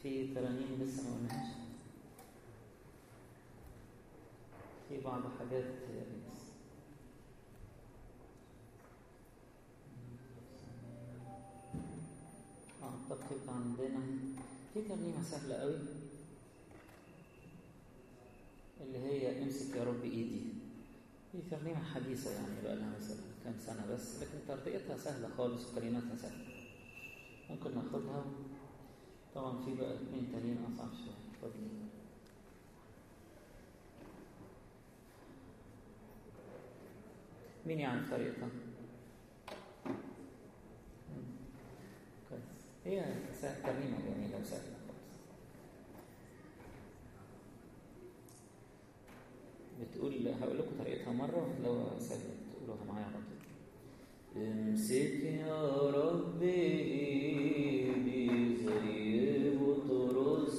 في ترانيم لسه ما قلناهاش في بعض حاجات لسه أعتقد عندنا في ترنيمة سهلة قوي اللي هي امسك يا رب ايدي دي ترنيمة حديثة يعني بقى لها مثلا كام سنة بس لكن ترتيبتها سهلة خالص وكلماتها سهلة ممكن ناخدها طبعا في بقى اتنين تانيين أصعب شوية فاضلين مين يعرف طريقتها؟ كويس هي سهل ترنيمة جميلة وسهلة خالص بتقول هقول لكم طريقتها مرة لو سهلة تقولوها معايا على طول امسك يا رب ايدي زي بطرس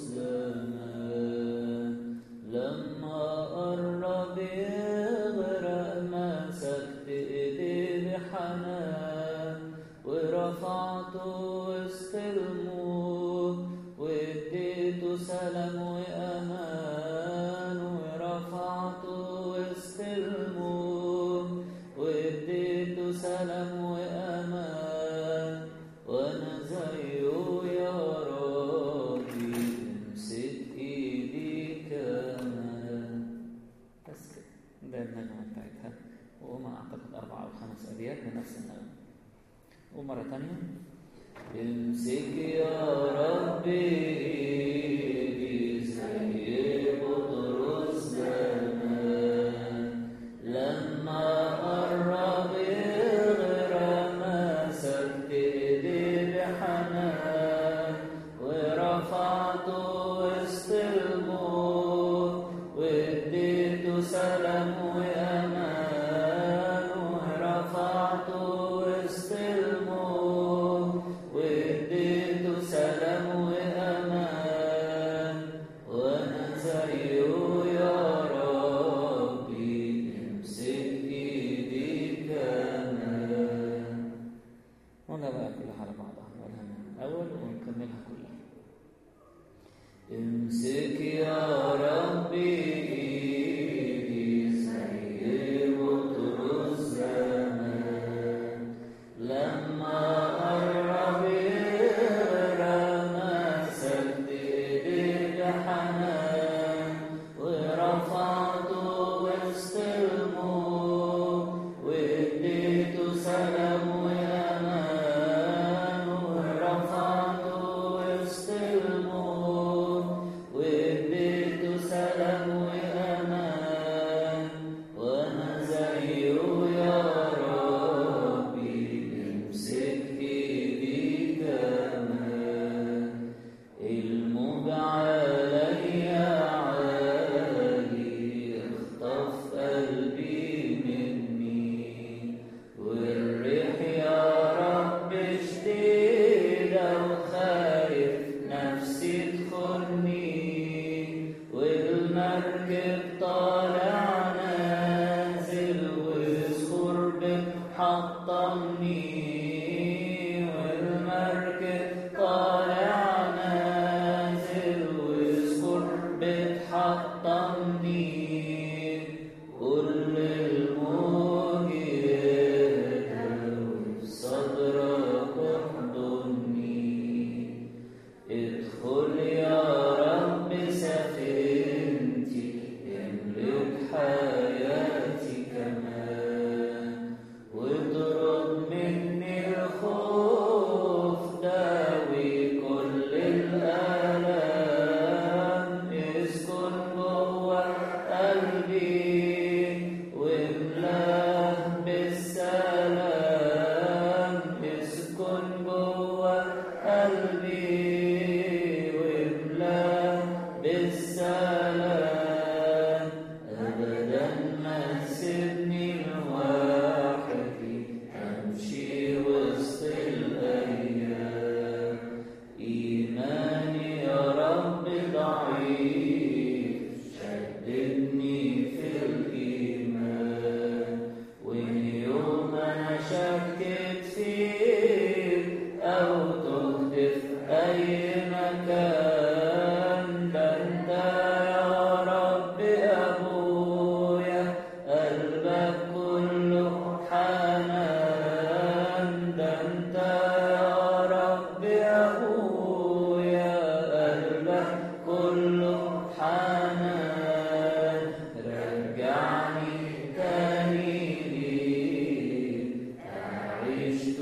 زمان لما قرب يغرق مسكت ايدي بحنان ورفعته وسط الموت واديته سلام وامان ورفعته وسط الموت واديته سلام وامان وانا زيه يا ربي امسك ايدي كمان بس كده ده النغمه بتاعتها وهما اعتقد اربع او خمس ابيات بنفس النغمه ومره ثانيه امسك يا ربي ايدي زي بطرس زمان لما قرب يغرق مسكت ايدي بحنان ورفعته وسط الموت واديته سلام وامان ورفعته وسط الموت واديته سلام وامان وانا زيه يا ربي امسك ايدي كمان نقولها بقى كلها على بعضها نقولها من الاول ونكملها كلها امسك يا ربي ايدي زي بطرس زمان لما قرب يغرق مسكت ايدي بحنان ورفعته وسط الموت واديته سلام وامان ورفعته وسط الموت واديته سلام وامان وانا زيه يا ربي امسك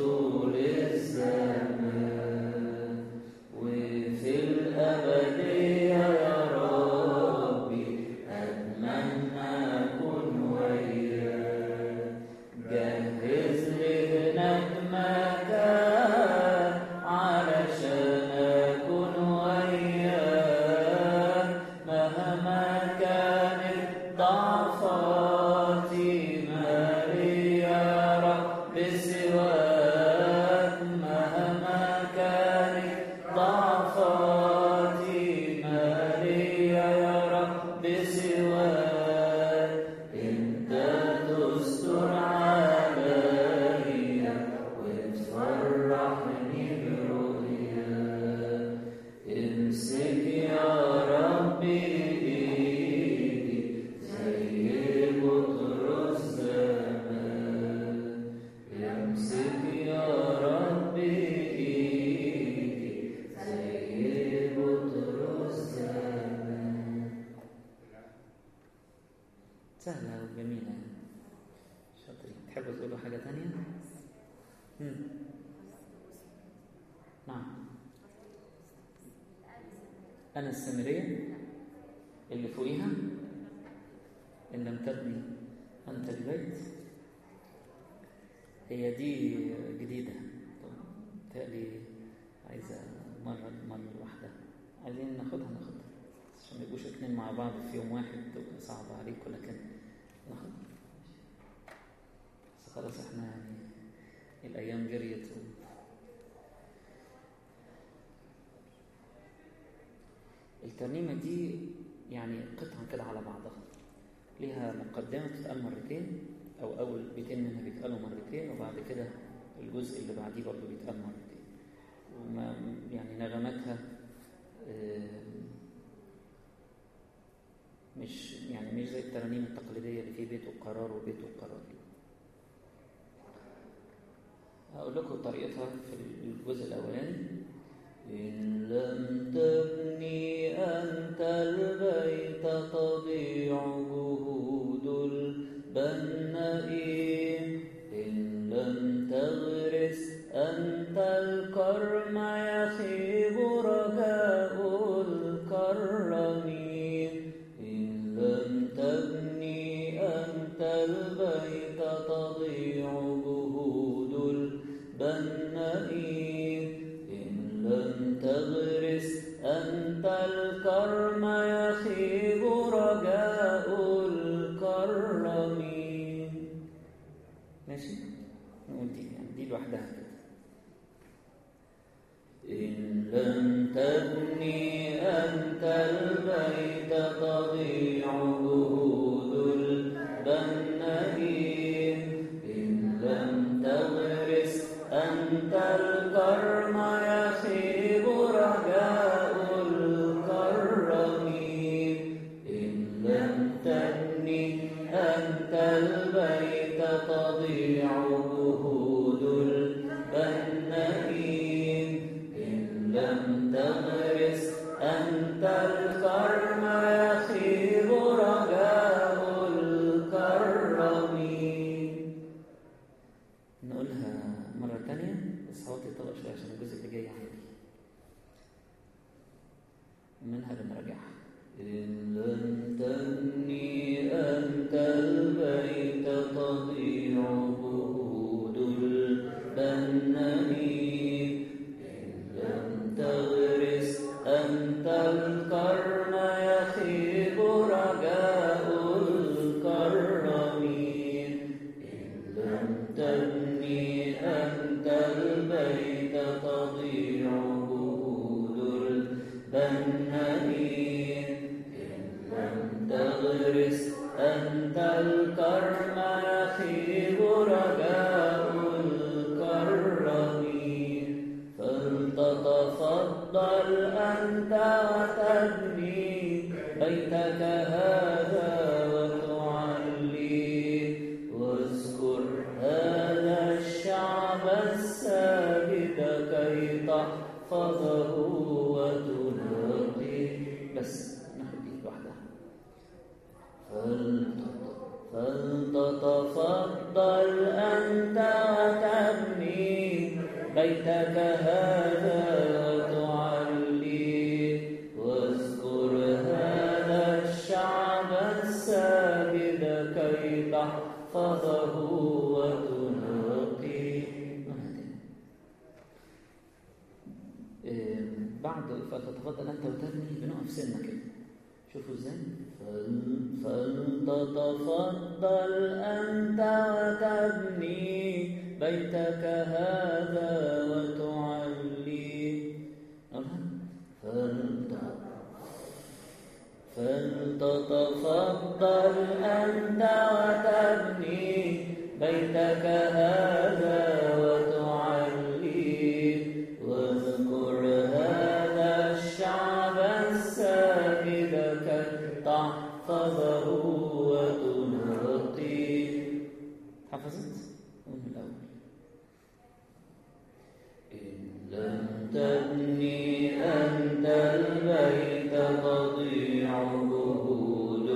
طول الزمان وفي الأبدية يا ربي أتمنى أكون وياك جهز لي هناك مكان علشان أكون وياك مهما كانت ضعفاتي مالي يا رب سواك مهما كانت ضعفاتي مالي يا رب سواك انت تستر عليا وتفرحني برؤياك امسك يا ربي ايدي زي بطرس زمان امسك يا ربي ايدي زي بطرس زمان سهلة وجميلة شاطرين تحبوا تقولوا حاجة تانية؟ مم. نعم أنا السامرية اللي فوقيها إن لم تبني أنت البيت هي دي جديدة تالي عايزة مرة مرة لوحدها عايزين ناخدها ناخدها عشان ما يبقوش اتنين مع بعض في يوم واحد تبقى صعبة عليكم لكن ناخدها بس خلاص احنا يعني الأيام جريت و... الترنيمة دي يعني قطعة كده على بعضها ليها مقدمة بتتقال مرتين أو أول بيتين منها بيتقالوا مرتين وبعد كده الجزء اللي بعديه برضه بيتقال مرتين وما يعني نغماتها مش يعني مش زي الترانيم التقليدية اللي فيه بيت وقرار وبيت وقرار هقول لكم طريقتها في الجزء الأولاني إن لم تبني أنت البيت تضيع جهود البنائين إن لم تغرس أنت الكرم يخيب رجاء الكرمين إن لم تبني أنت البيت تضيع جهود البنائين إن لم تغرس أنت الكرم يخيب رجاء الكرمين ماشي نقول دي يعني دي لوحدها كده إن لم تبني أنت البيت تضيع جهود البنائين إن لم تغرس أنت الكرم يخيب رجاء الكرمين إن لم تبني أنت البيت تضيع جهود البنائين إن لم تغرس أنت الكرم يخيب رجاء الكرمين نقولها مرة تانية بس صوتي طلع شوية عشان الجزء اللي جاي عندي منها بنراجعها إن لم تبني أنت البيت تضيع جهود البنائين إن لم تغرس أنت الكرم يخيب رجاء الكرمين إن لم تبني أنت البيت تضيع جهود البنائين إن لم تغرس أنت الكرم يخيب رجاء الكرمين فلتتفضل أنت وتبني بيتك هذا وتعليه واذكر هذا الشعب الساجد كي تحفظه وتناديه بس ناخد دي لوحدها فلتتفضل أنت وتبني بيتك هذا وتعليه واذكر هذا الشعب الساجد كي تحفظه وتنقيه إيه، بعد فتتفضل انت وتبني بنقف سنه كده شوفوا ازاي فل- فلتتفضل انت وتبني بيتك هذا وتعليه أقولها؟ فلت- فلتتفضل أنت وتبني بيتك هذا وتعليه واذكر هذا الشعب الساجد كي تحفظه وتنقيه حفظت؟ من الأول إن لم تبني أنت البيت تضيع جهود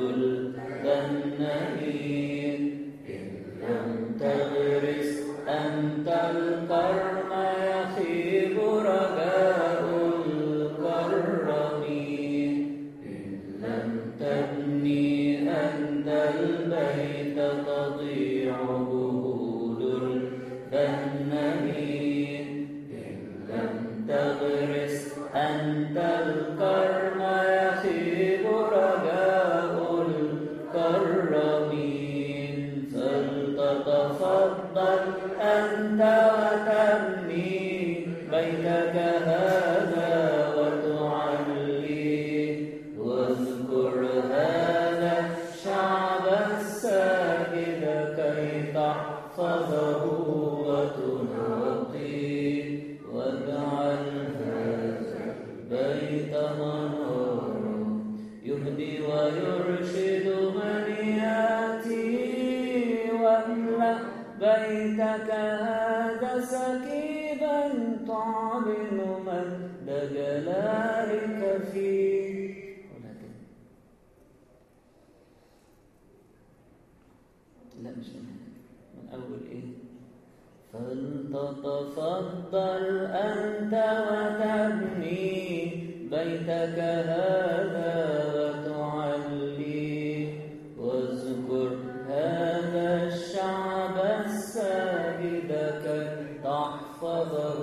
البنائين إن لم تغرس أنت الكرم يخيب رجاء الكرمين إن لم تبني أنت البيت تضيع جهود البنائين إن لم تغرس أنت الكرم يخيب رجاء الكرمين فلتتفضل أنت وتبني بيتك هذا وتعليه واذكر هذا الشعب الساجد كي تحفظه وتنقيه واجعل هذا البيت منارا يهدي ويرشد من ياتي واملا بيتك هذا سكيبا تعلن مجد جلالك فيه ولكن لا مش من هنا من أول إيه فلتتفضل أنت وتبني بيتك هذا وتعليه واذكر هذا الشعب الساجد كي تحفظه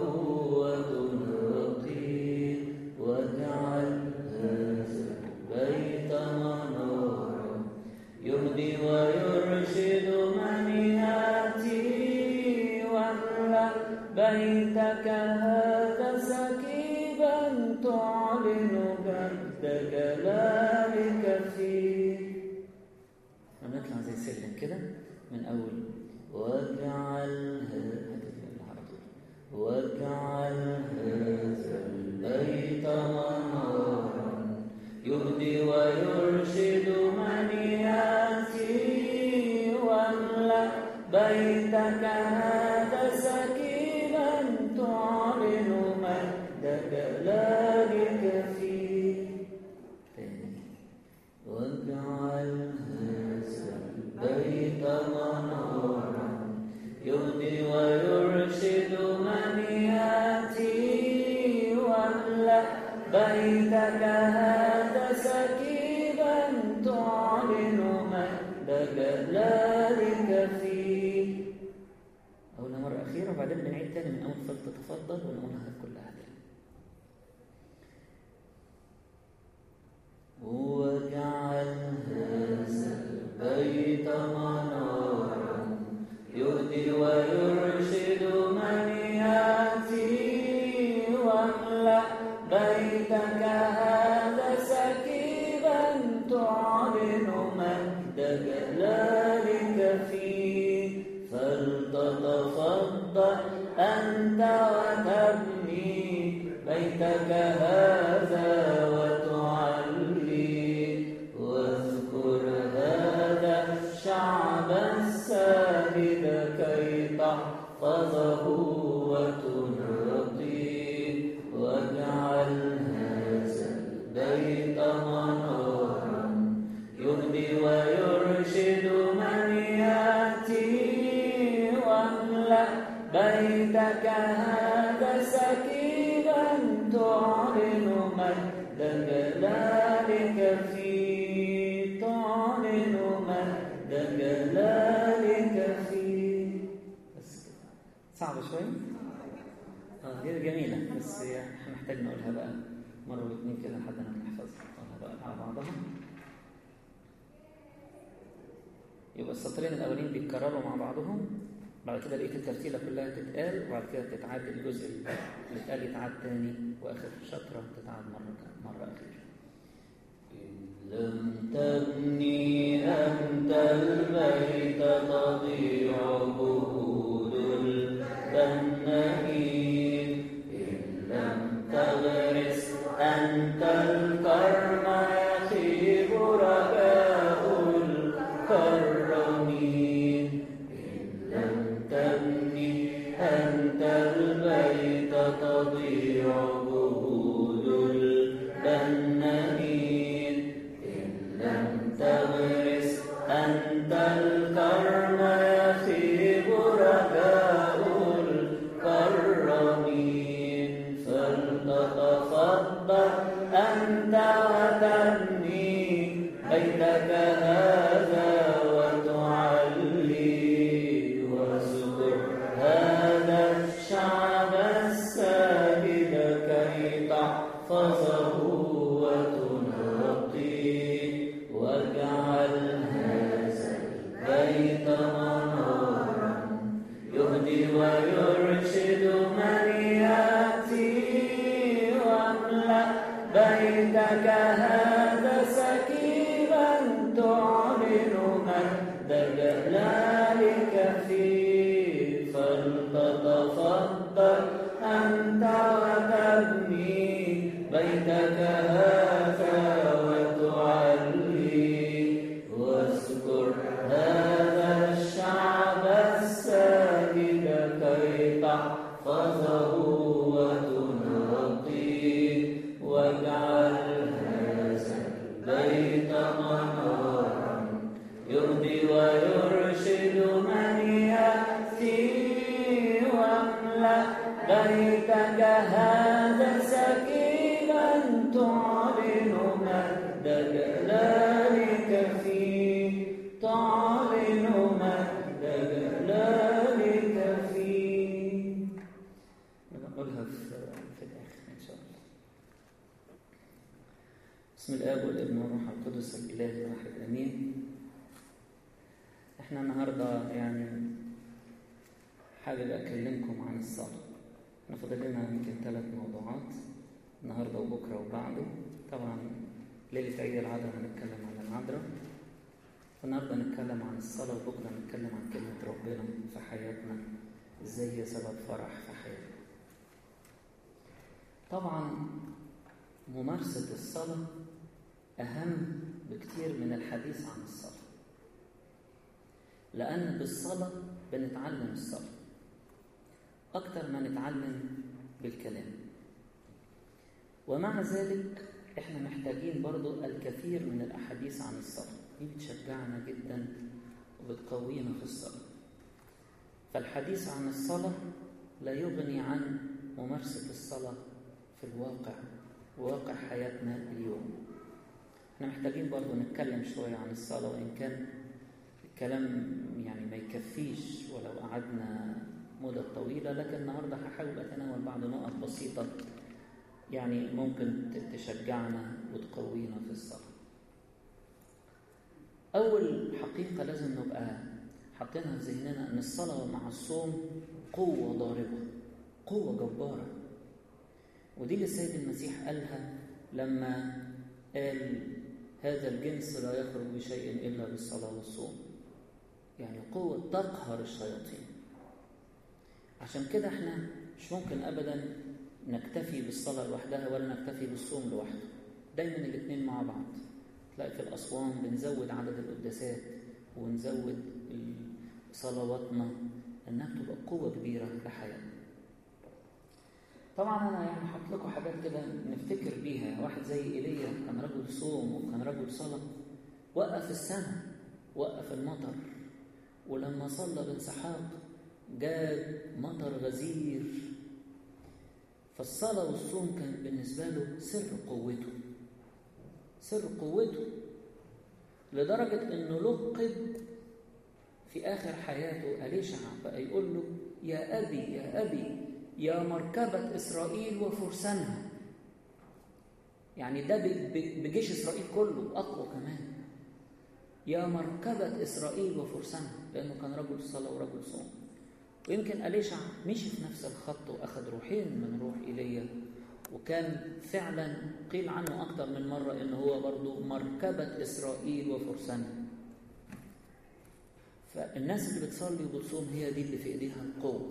وتنقيه واجعل هذا البيت منارا يهدي ويرشد من ياتي واملا بيتك هذا سكيبا تعلن جد جلالك فيه هنطلع زي سلم كده من اول واجعل هذا على طول واجعل هذا البيت منارا يهدي ويرشد من ياتي واملا بيتك هذا سكينا تعلن مجد جلالك فيه تاني. واجعل هذا البيت منارا يهدي ويرشد من ياتي واملا بيتك هذا سكيبا تعلن مجد جلالك فيه أولها مرة أخيرة وبعدين بنعيد تاني من أول فلتتفضل ونقولها كلها تاني واجعل هذا البيت منارا يهدي ويرشد من ياتي واملا بيتك هذا سكيبا تعلن مجد جلالك فيه فلتتفضل أنت وتبني بيتك هذا وتعلي واذكر هذا الشعب الساجد كي تحفظه وتنقيه واجعل هذا البيت منارا يهدي ويرشد من ياتي واملا بيتك هذا سكيبا تعلن مجد جلالك فيه تعلن مجد جلالك فيه بس كده صعبة شوية؟ اه هي جميلة بس احنا محتاج نقولها بقى مرة واثنين كده لحد ما نحفظها نقولها بقى على بعضها يبقى السطرين الأولين بيتكرروا مع بعضهم بعد كده لقيت الترتيلة كلها تتقال وبعد كده تتعاد الجزء اللي اتقال يتعاد تاني وآخر شطرة تتعاد مرة مرة أخيرة إن لم تبني أنت البيت تضيع جهود البنائين إن لم تغرس أنت الكرم يخيب رجاء الكرمين إن لم تبني أنت البيت تضيع جهود البنائين إن لم تغرس أنت الكرم يخيب رجاء الكرمين فلتتفضل أنت وتبني بيتك هذا وتعلي واذكر هذا الشعب الساجد كي تحفظه وتنقيه واجعل هذا البيت منارا يهدي ويرشد من ياتي واملا بيتك هذا سكيبا تعلن مجد جلالك فيه فلتتفضل انت وتبني بيتك هذا وتعلي واذكر هذا الشعب الساجد كي تحفظه وتنقيه واجعل هذا البيت منارا يهدي ويرشد من يأتي واملأ بيتك هذا سكينا تعلن مجد جلالك فيه تعلن مجد جلالك فيه نقولها في, في الآخر إن شاء الله بسم الآب والابن والروح القدس الإله الواحد آمين احنا النهارده يعني حابب أكلمكم عن الصلاة احنا فاضل لنا يمكن ثلاث موضوعات النهارده وبكره وبعده طبعا ليلة عيد العذراء هنتكلم عن العذراء النهارده نتكلم عن الصلاة وبكره نتكلم عن كلمة ربنا في حياتنا ازاي هي سبب فرح في حياتنا طبعا ممارسة الصلاة أهم بكتير من الحديث عن الصلاة لأن بالصلاة بنتعلم الصلاة أكتر ما نتعلم بالكلام ومع ذلك إحنا محتاجين برضو الكثير من الأحاديث عن الصلاة دي بتشجعنا جدا وبتقوينا في الصلاة فالحديث عن الصلاة لا يغني عن ممارسة الصلاة في الواقع واقع حياتنا اليوم احنا محتاجين برضو نتكلم شوية عن الصلاة وإن كان الكلام يعني ما يكفيش ولو قعدنا مدة طويلة لكن النهاردة هحاول أتناول بعض نقط بسيطة يعني ممكن تشجعنا وتقوينا في الصلاة أول حقيقة لازم نبقى حاطينها في ذهننا أن الصلاة مع الصوم قوة ضاربة قوة جبارة ودي اللي السيد المسيح قالها لما قال هذا الجنس لا يخرج بشيء إلا بالصلاة والصوم يعني قوة تقهر الشياطين عشان كده احنا مش ممكن أبدا نكتفي بالصلاة لوحدها ولا نكتفي بالصوم لوحده دايما الاثنين مع بعض تلاقي في الأصوام بنزود عدد القداسات ونزود صلواتنا انها بتبقى قوة كبيرة في حياتنا طبعا انا يعني حاطط لكم حاجات كده نفتكر بيها واحد زي ايليا كان رجل صوم وكان رجل صلاه وقف السماء وقف المطر ولما صلى بانسحاق جاب مطر غزير فالصلاة والصوم كان بالنسبة له سر قوته سر قوته لدرجة أنه لقب في آخر حياته أليشع بقى يقول له يا أبي يا أبي يا مركبة إسرائيل وفرسانها يعني ده بجيش إسرائيل كله أقوى كمان يا مركبة إسرائيل وفرسانها لأنه كان رجل صلاة ورجل صوم ويمكن أليشع مشي في نفس الخط وأخذ روحين من روح إيليا وكان فعلا قيل عنه أكثر من مرة إن هو برضو مركبة إسرائيل وفرسانها فالناس اللي بتصلي وبتصوم هي دي اللي في إيديها القوة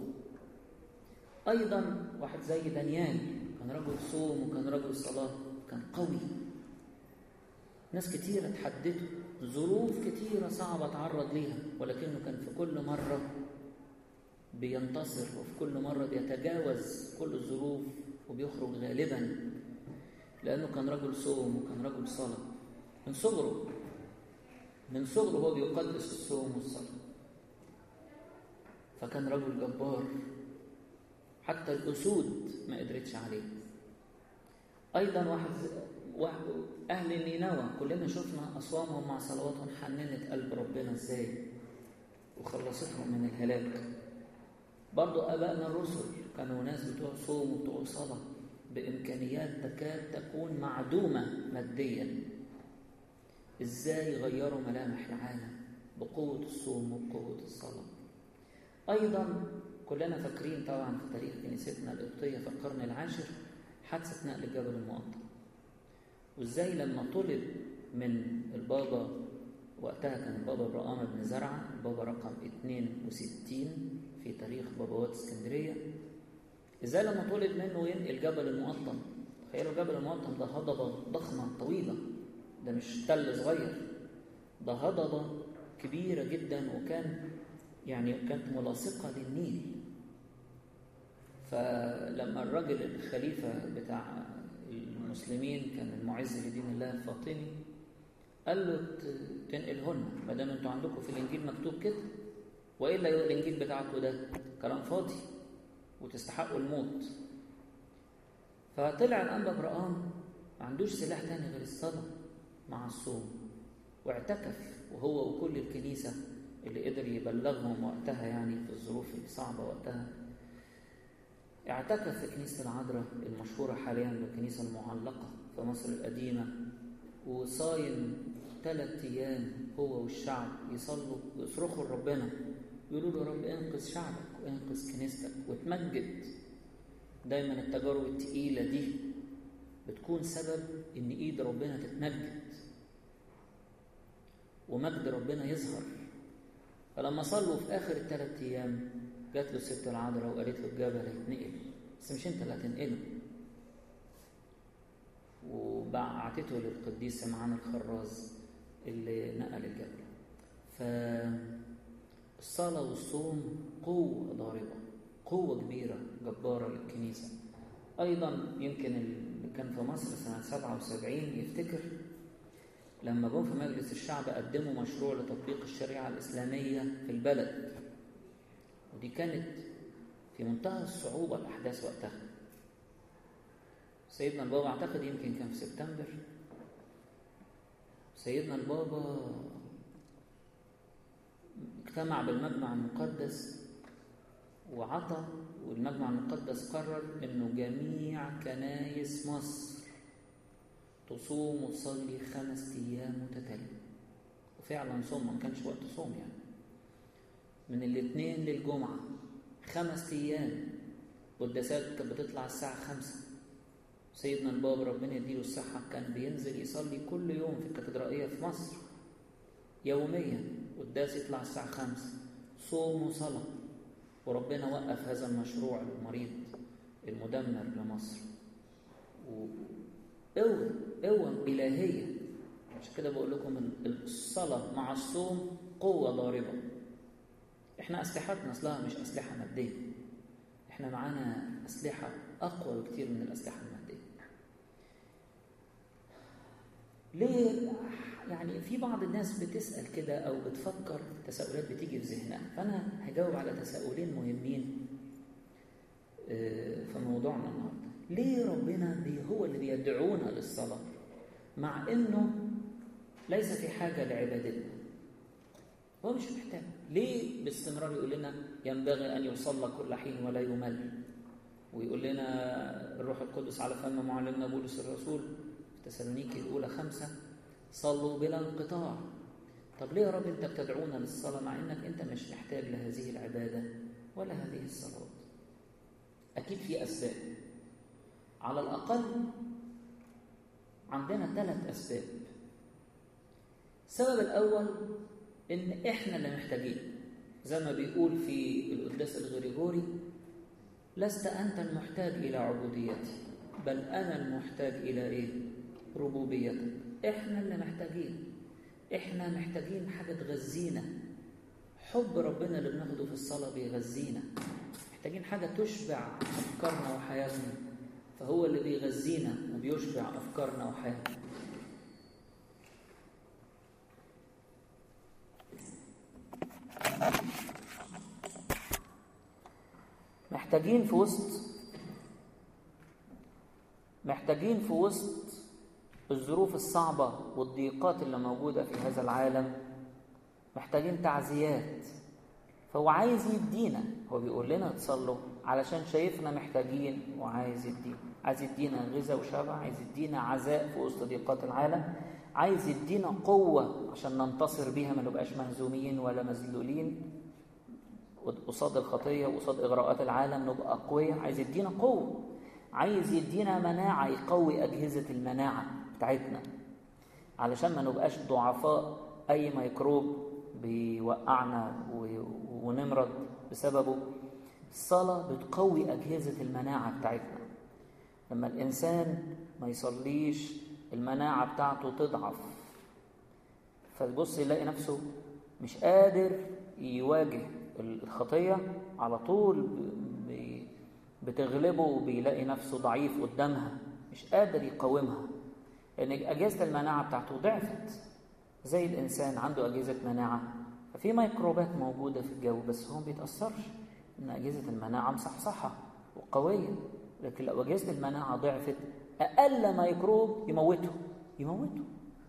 أيضا واحد زي دانيال كان رجل صوم وكان رجل صلاة كان قوي ناس كتيرة تحدته ظروف كتيرة صعبة تعرض ليها ولكنه كان في كل مرة بينتصر وفي كل مرة بيتجاوز كل الظروف وبيخرج غالبا لأنه كان رجل صوم وكان رجل صلاة من صغره من صغره هو بيقدس الصوم والصلاة فكان رجل جبار حتى الأسود ما قدرتش عليه أيضا واحد, واحد أهل نينوى كلنا شفنا أصوامهم مع صلواتهم حننت قلب ربنا إزاي وخلصتهم من الهلاك برضو أبائنا الرسل كانوا ناس بتوع صوم وبتوع صلاة بإمكانيات تكاد تكون معدومة ماديا إزاي غيروا ملامح العالم بقوة الصوم وبقوة الصلاة أيضا كلنا فاكرين طبعا في تاريخ كنيستنا القبطية في القرن العاشر حادثة نقل الجبل المقطم وإزاي لما طلب من البابا وقتها كان البابا برقامة بن زرعة البابا رقم 62 في تاريخ بابوات اسكندرية ازاي لما طلب منه ينقل جبل المقطم تخيلوا جبل المقطم ده هضبة ضخمة طويلة ده مش تل صغير ده هضبة كبيرة جدا وكان يعني كانت ملاصقة للنيل فلما الراجل الخليفة بتاع المسلمين كان المعز لدين الله الفاطمي قال له تنقلهن ما دام انتوا عندكم في الانجيل مكتوب كده والا الانجيل بتاعكم ده كلام فاضي وتستحقوا الموت فطلع الانبا برقام ما عندوش سلاح تاني غير الصلاه مع الصوم واعتكف وهو وكل الكنيسه اللي قدر يبلغهم وقتها يعني في الظروف الصعبه وقتها اعتكف في كنيسه العذراء المشهوره حاليا بالكنيسه المعلقه في مصر القديمه وصايم ثلاث ايام هو والشعب يصلوا ويصرخوا لربنا يقولوا له يا رب انقذ شعبك وانقذ كنيستك وتمجد دايما التجارب التقيله دي بتكون سبب ان ايد ربنا تتمجد ومجد ربنا يظهر فلما صلوا في اخر الثلاث ايام جات له الست العذراء وقالت له الجبل هيتنقل بس مش انت اللي هتنقله وبعتته للقديس سمعان الخراز اللي نقل الجبل فالصلاة والصوم قوة ضاربة قوة كبيرة جبارة للكنيسة أيضا يمكن اللي كان في مصر سنة 77 يفتكر لما جم في مجلس الشعب قدموا مشروع لتطبيق الشريعة الإسلامية في البلد ودي كانت في منتهى الصعوبة الأحداث وقتها سيدنا البابا أعتقد يمكن كان في سبتمبر سيدنا البابا اجتمع بالمجمع المقدس وعطى والمجمع المقدس قرر انه جميع كنايس مصر تصوم وتصلي خمس ايام متتاليه وفعلا صوم ما كانش وقت صوم يعني من الاثنين للجمعه خمس ايام والقداسات كانت بتطلع الساعه خمسة سيدنا البابا ربنا يديله الصحة كان بينزل يصلي كل يوم في الكاتدرائية في مصر يوميا قداس يطلع الساعة خمسة صوم وصلاة وربنا وقف هذا المشروع المريض المدمر لمصر قوة قوة إلهية عشان كده بقول لكم الصلاة مع الصوم قوة ضاربة احنا أسلحتنا أصلها مش أسلحة مادية احنا معانا أسلحة أقوى بكتير من الأسلحة المادية ليه يعني في بعض الناس بتسأل كده أو بتفكر تساؤلات بتيجي في ذهنها فأنا هجاوب على تساؤلين مهمين في موضوعنا النهارده ليه ربنا بي هو اللي بيدعونا للصلاة مع إنه ليس في حاجة لعبادتنا هو مش محتاج ليه باستمرار يقول لنا ينبغي أن يصلى كل حين ولا يمل ويقول لنا الروح القدس على فم معلمنا بولس الرسول في تسالونيكي الأولى خمسة صلوا بلا انقطاع طب ليه يا رب أنت بتدعونا للصلاة مع إنك أنت مش محتاج لهذه العبادة ولا هذه الصلوات أكيد في أسباب على الأقل عندنا ثلاث أسباب السبب الأول إن إحنا اللي محتاجين زي ما بيقول في القداس الغريغوري لست أنت المحتاج إلى عبوديتي بل أنا المحتاج إلى إيه؟ ربوبيتك إحنا اللي محتاجين إحنا محتاجين حاجة تغذينا حب ربنا اللي بناخده في الصلاة بيغذينا محتاجين حاجة تشبع أفكارنا وحياتنا فهو اللي بيغذينا وبيشبع أفكارنا وحياتنا محتاجين في وسط محتاجين في وسط الظروف الصعبة والضيقات اللي موجودة في هذا العالم محتاجين تعزيات فهو عايز يدينا هو بيقول لنا تصلوا علشان شايفنا محتاجين وعايز يدينا عايز يدينا غذاء وشبع عايز يدينا عزاء في وسط ضيقات العالم عايز يدينا قوة عشان ننتصر بيها ما نبقاش مهزومين ولا مذلولين قصاد الخطية وقصاد إغراءات العالم نبقى أقوياء عايز يدينا قوة عايز يدينا مناعة يقوي أجهزة المناعة بتاعتنا علشان ما نبقاش ضعفاء أي ميكروب بيوقعنا ونمرض بسببه الصلاة بتقوي أجهزة المناعة بتاعتنا لما الإنسان ما يصليش المناعة بتاعته تضعف فتبص يلاقي نفسه مش قادر يواجه الخطية على طول بتغلبه وبيلاقي نفسه ضعيف قدامها مش قادر يقاومها لأن أجهزة المناعة بتاعته ضعفت زي الإنسان عنده أجهزة مناعة ففي ميكروبات موجودة في الجو بس هو ما بيتأثرش إن أجهزة المناعة مصحصحة وقوية لكن لو أجهزة المناعة ضعفت أقل ميكروب يموته يموته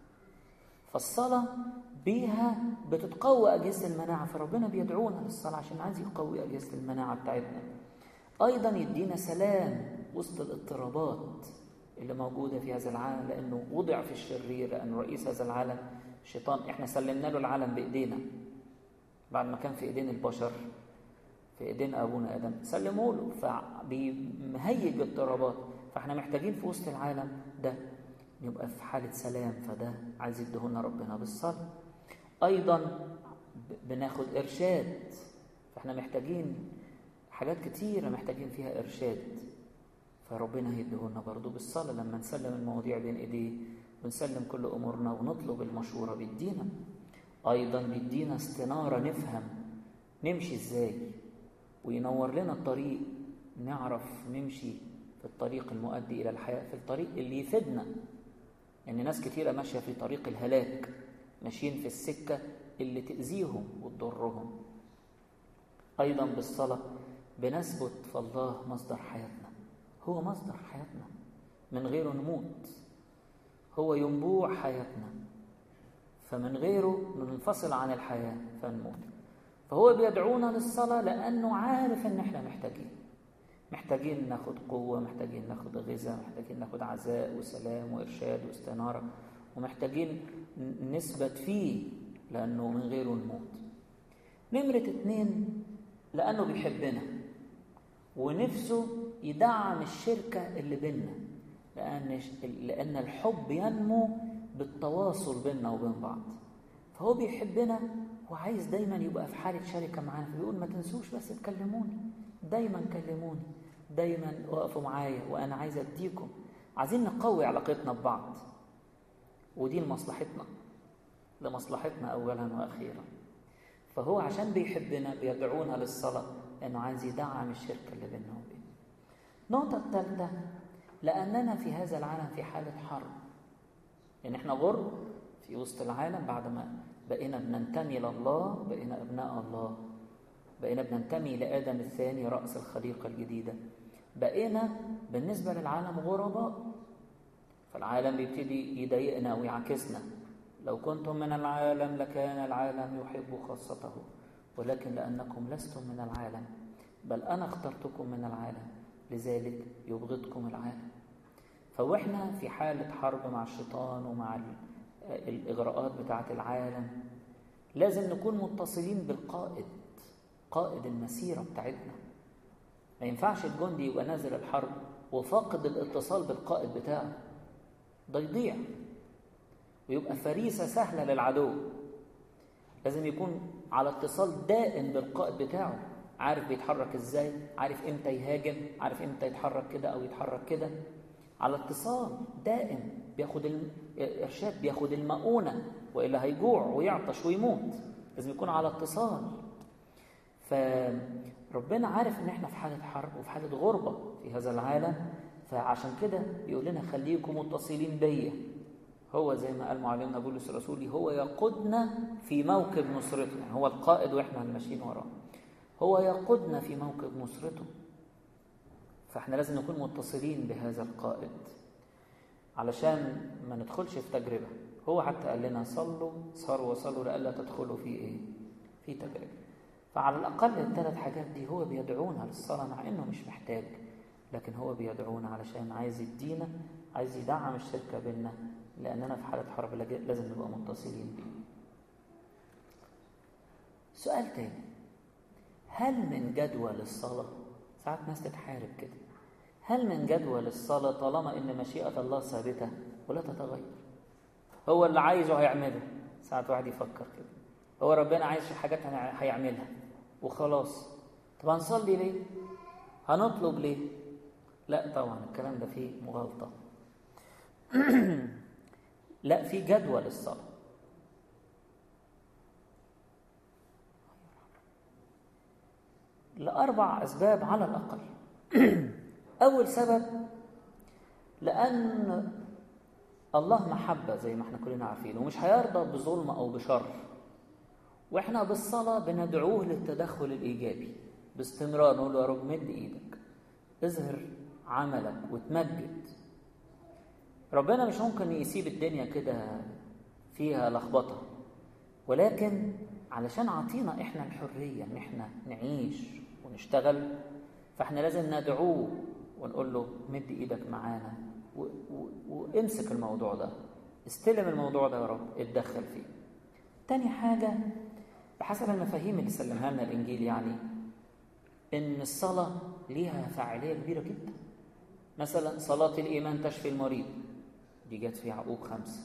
فالصلاة بيها بتتقوى أجهزة المناعة فربنا بيدعونا للصلاة عشان عايز يقوي أجهزة المناعة بتاعتنا أيضا يدينا سلام وسط الاضطرابات اللي موجودة في هذا العالم لأنه وضع في الشرير لأن رئيس هذا العالم الشيطان إحنا سلمنا له العالم بإيدينا بعد ما كان في إيدين البشر في إيدين أبونا آدم سلموا له فبيمهيج اضطرابات فإحنا محتاجين في وسط العالم ده نبقى في حالة سلام فده عايز يدهنا ربنا بالصلاة أيضا بناخد إرشاد فإحنا محتاجين حاجات كتيرة محتاجين فيها إرشاد فربنا هيدهنا برضو بالصلاة لما نسلم المواضيع بين إيديه ونسلم كل أمورنا ونطلب المشورة بيدينا أيضا بيدينا استنارة نفهم نمشي إزاي وينور لنا الطريق نعرف نمشي في الطريق المؤدي إلى الحياة في الطريق اللي يفيدنا يعني ناس كتيرة ماشية في طريق الهلاك ماشيين في السكة اللي تأذيهم وتضرهم أيضا بالصلاة بنثبت في الله مصدر حياتنا هو مصدر حياتنا من غيره نموت هو ينبوع حياتنا فمن غيره ننفصل عن الحياة فنموت فهو بيدعونا للصلاة لأنه عارف إن إحنا محتاجين محتاجين ناخد قوة محتاجين ناخد غذاء محتاجين ناخد عزاء وسلام وإرشاد واستنارة ومحتاجين نثبت فيه لأنه من غيره نموت نمرة اتنين لأنه بيحبنا ونفسه يدعم الشركة اللي بيننا لأن لأن الحب ينمو بالتواصل بيننا وبين بعض فهو بيحبنا وعايز دايما يبقى في حالة شركة معانا فبيقول ما تنسوش بس تكلموني دايما كلموني دايما وقفوا معايا وأنا عايز أديكم عايزين نقوي علاقتنا ببعض ودي لمصلحتنا لمصلحتنا أولا وأخيرا فهو عشان بيحبنا بيدعونا للصلاة لأنه عايز يدعم الشركة اللي بيننا وبينه النقطة الثالثة لأننا في هذا العالم في حالة حرب يعني احنا غرب في وسط العالم بعد ما بقينا بننتمي لله بقينا أبناء الله بقينا بننتمي لآدم الثاني رأس الخليقة الجديدة بقينا بالنسبة للعالم غرباء فالعالم بيبتدي يضايقنا ويعكسنا لو كنتم من العالم لكان العالم يحب خاصته ولكن لأنكم لستم من العالم بل أنا اخترتكم من العالم لذلك يبغضكم العالم فوإحنا في حالة حرب مع الشيطان ومع الإغراءات بتاعة العالم لازم نكون متصلين بالقائد قائد المسيرة بتاعتنا ما ينفعش الجندي يبقى نازل الحرب وفاقد الاتصال بالقائد بتاعه ده يضيع ويبقى فريسة سهلة للعدو لازم يكون على اتصال دائم بالقائد بتاعه عارف بيتحرك ازاي عارف امتى يهاجم عارف امتى يتحرك كده او يتحرك كده على اتصال دائم بياخد الارشاد بياخد المؤونه والا هيجوع ويعطش ويموت لازم يكون على اتصال فربنا عارف ان احنا في حاله حرب وفي حاله غربه في هذا العالم فعشان كده يقول لنا خليكم متصلين بيا هو زي ما قال معلمنا بولس الرسولي هو يقودنا في موكب نصرته يعني هو القائد واحنا ماشيين وراه هو يقودنا في موكب نصرته فاحنا لازم نكون متصلين بهذا القائد علشان ما ندخلش في تجربة هو حتى قال لنا صلوا صاروا وصلوا لألا تدخلوا في ايه في تجربة فعلى الأقل الثلاث حاجات دي هو بيدعونا للصلاة مع إنه مش محتاج لكن هو بيدعونا علشان عايز يدينا عايز يدعم الشركة بينا لأننا في حالة حرب لازم نبقى متصلين بيه سؤال تاني هل من جدوى للصلاة ساعات ناس تتحارب كده هل من جدوى للصلاة طالما إن مشيئة الله ثابتة ولا تتغير هو اللي عايزه هيعمله ساعات واحد يفكر كده هو ربنا عايز حاجات هيعملها وخلاص طب هنصلي ليه هنطلب ليه لا طبعا الكلام ده فيه مغالطة لا في جدوى للصلاة لأربع أسباب على الأقل أول سبب لأن الله محبة زي ما احنا كلنا عارفين ومش هيرضى بظلم أو بشر واحنا بالصلاة بندعوه للتدخل الإيجابي باستمرار نقول له يا رب مد إيدك اظهر عملك وتمجد ربنا مش ممكن يسيب الدنيا كده فيها لخبطة ولكن علشان عطينا احنا الحرية ان احنا نعيش ونشتغل فاحنا لازم ندعوه ونقول له مد ايدك معانا وامسك الموضوع ده استلم الموضوع ده يا رب اتدخل فيه تاني حاجة بحسب المفاهيم اللي سلمها لنا الإنجيل يعني إن الصلاة ليها فاعلية كبيرة جدا مثلا صلاة الإيمان تشفي المريض دي جت في يعقوب خمسة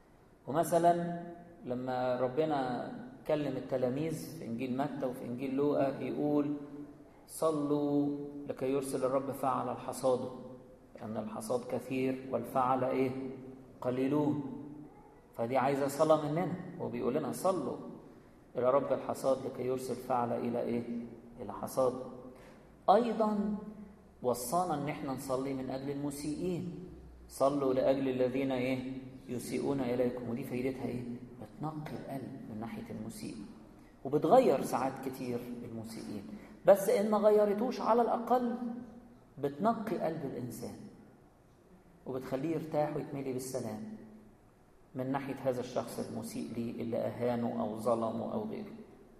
ومثلا لما ربنا كلم التلاميذ في إنجيل متى وفي إنجيل لوقا يقول صلوا لكي يرسل الرب فعل الحصاد لأن الحصاد كثير والفعل إيه قليلون فدي عايزة صلاة مننا هو بيقول لنا صلوا إلى رب الحصاد لكي يرسل فعل إلى إيه إلى حصاد أيضا وصانا إن إحنا نصلي من أجل المسيئين صلوا لأجل الذين إيه يسيئون إليكم ودي فايدتها إيه بتنقي القلب من ناحية المسيء وبتغير ساعات كتير المسيئين بس إن ما غيرتوش على الأقل بتنقي قلب الإنسان وبتخليه يرتاح ويتملي بالسلام من ناحية هذا الشخص المسيء ليه اللي أهانه أو ظلمه أو غيره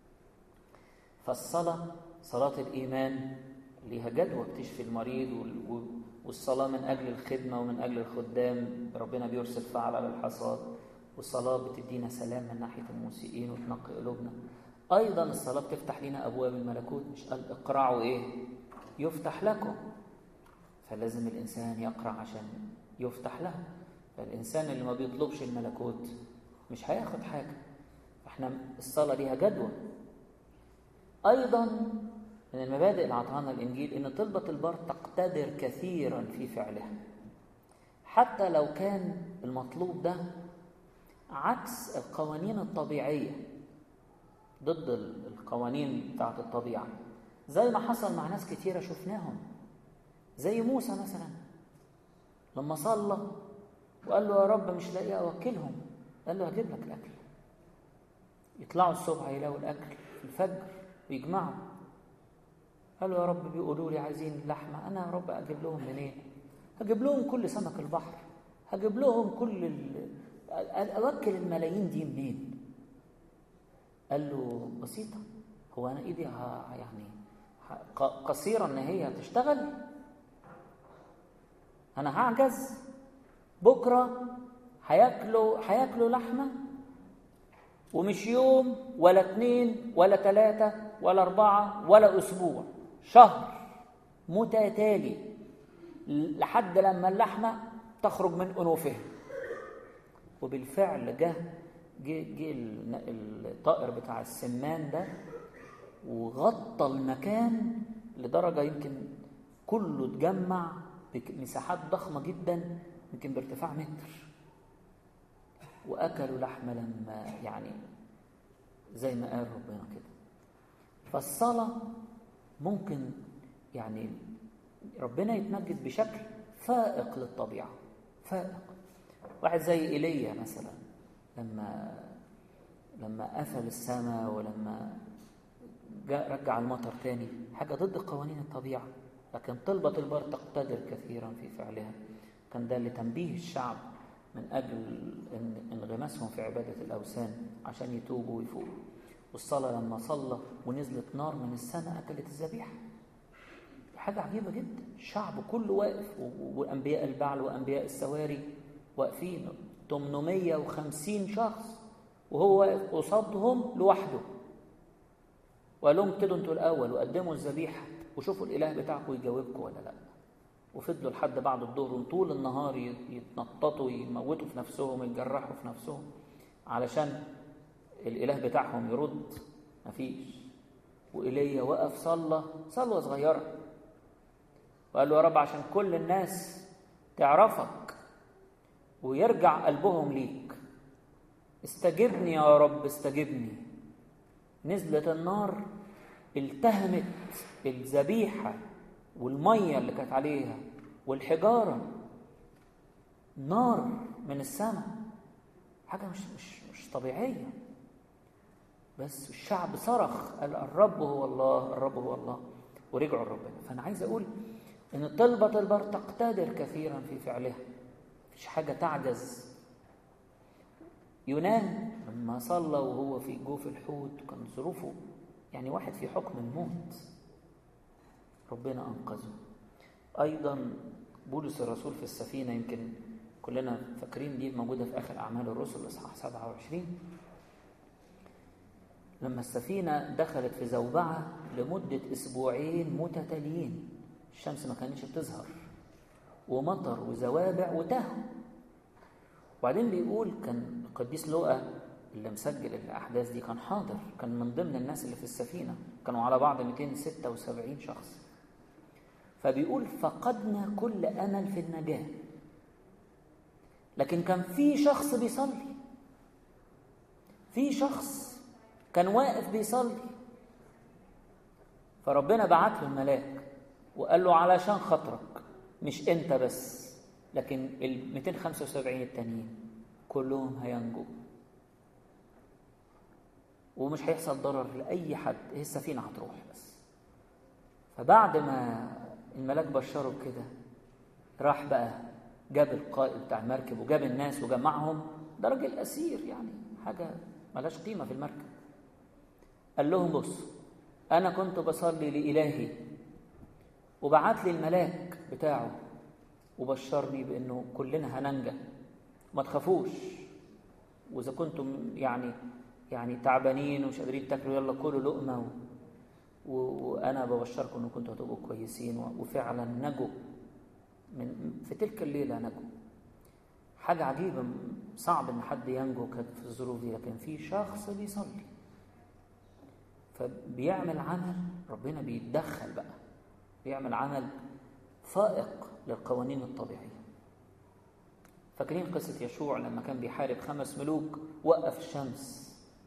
فالصلاة صلاة الإيمان ليها جدوى بتشفي المريض والصلاة من أجل الخدمة ومن أجل الخدام ربنا بيرسل فعل على الحصاد والصلاة بتدينا سلام من ناحية المسيئين وتنقي قلوبنا أيضا الصلاة بتفتح لنا أبواب الملكوت مش قال اقرعوا إيه يفتح لكم فلازم الإنسان يقرأ عشان يفتح له فالإنسان اللي ما بيطلبش الملكوت مش هياخد حاجة احنا الصلاة ليها جدوى أيضا من المبادئ اللي عطانا الإنجيل إن طلبة البر تقتدر كثيرا في فعلها حتى لو كان المطلوب ده عكس القوانين الطبيعية ضد القوانين بتاعت الطبيعة زي ما حصل مع ناس كتيرة شفناهم زي موسى مثلا لما صلى وقال له يا رب مش لاقي أوكلهم قال له هجيب لك الأكل يطلعوا الصبح يلاقوا الأكل في الفجر ويجمعوا قالوا يا رب بيقولوا لي عايزين لحمة أنا يا رب أجيب لهم منين هجيب لهم كل سمك البحر هجيب لهم كل ال... أوكل الملايين دي منين قال له بسيطة هو أنا إيدي ه... يعني ه... قصيرة إن هي تشتغل أنا هعجز بكرة هياكلوا هياكلوا لحمة ومش يوم ولا اتنين ولا تلاتة ولا أربعة ولا أسبوع شهر متتالي لحد لما اللحمة تخرج من أنوفهم وبالفعل جه جه جه الطائر بتاع السمان ده وغطى المكان لدرجة يمكن كله اتجمع بمساحات ضخمة جدا يمكن بارتفاع متر وأكلوا لحم لما يعني زي ما قال ربنا كده فالصلاة ممكن يعني ربنا يتمجد بشكل فائق للطبيعة فائق واحد زي إيليا مثلا لما لما قفل السماء ولما جاء رجع المطر تاني حاجة ضد قوانين الطبيعة لكن طلبة البر تقتدر كثيرا في فعلها كان ده لتنبيه الشعب من أجل انغماسهم في عبادة الأوثان عشان يتوبوا ويفوقوا والصلاة لما صلى ونزلت نار من السماء أكلت الذبيحة حاجة عجيبة جدا الشعب كله واقف وأنبياء البعل وأنبياء السواري واقفين 850 شخص وهو واقف قصادهم لوحده وقال لهم ابتدوا انتوا الأول وقدموا الذبيحة وشوفوا الإله بتاعكم يجاوبكم ولا لأ وفضلوا لحد بعد الظهر طول النهار يتنططوا يموتوا في نفسهم يتجرحوا في نفسهم علشان الإله بتاعهم يرد مفيش وإيليا وقف صلى صلوة صغيرة وقال له يا رب عشان كل الناس تعرفك ويرجع قلبهم ليك استجبني يا رب استجبني نزلت النار التهمت الذبيحة والمية اللي كانت عليها والحجارة نار من السماء حاجة مش مش مش طبيعية بس الشعب صرخ قال الرب هو الله الرب هو الله ورجعوا لربنا فأنا عايز أقول إن طلبة البر تقتدر كثيرا في فعلها مفيش حاجة تعجز يونان لما صلى وهو في جوف الحوت كان ظروفه يعني واحد في حكم الموت ربنا أنقذه أيضا بولس الرسول في السفينة يمكن كلنا فاكرين دي موجودة في آخر أعمال الرسل إصحاح 27 لما السفينة دخلت في زوبعة لمدة أسبوعين متتاليين الشمس ما كانتش بتظهر ومطر وزوابع وتهوا وبعدين بيقول كان القديس لوقا اللي مسجل الأحداث دي كان حاضر كان من ضمن الناس اللي في السفينة كانوا على بعض 276 شخص فبيقول فقدنا كل أمل في النجاة لكن كان في شخص بيصلي في شخص كان واقف بيصلي فربنا بعت له الملاك وقال له علشان خاطرك مش انت بس لكن ال 275 التانيين كلهم هينجوا ومش هيحصل ضرر لأي حد هي السفينة هتروح بس فبعد ما الملاك بشره بكده راح بقى جاب القائد بتاع المركب وجاب الناس وجمعهم ده راجل أسير يعني حاجة ملاش قيمة في المركب قال لهم بصوا أنا كنت بصلي لإلهي وبعت لي الملاك بتاعه وبشرني بأنه كلنا هننجى ما تخافوش وإذا كنتم يعني يعني تعبانين ومش قادرين تاكلوا يلا كلوا لقمة و... و... وأنا ببشركم إن كنتوا هتبقوا كويسين و... وفعلا نجوا من في تلك الليلة نجوا حاجة عجيبة صعب إن حد ينجو كانت في الظروف دي لكن في شخص بيصلي فبيعمل عمل ربنا بيتدخل بقى بيعمل عمل فائق للقوانين الطبيعية فاكرين قصة يشوع لما كان بيحارب خمس ملوك وقف الشمس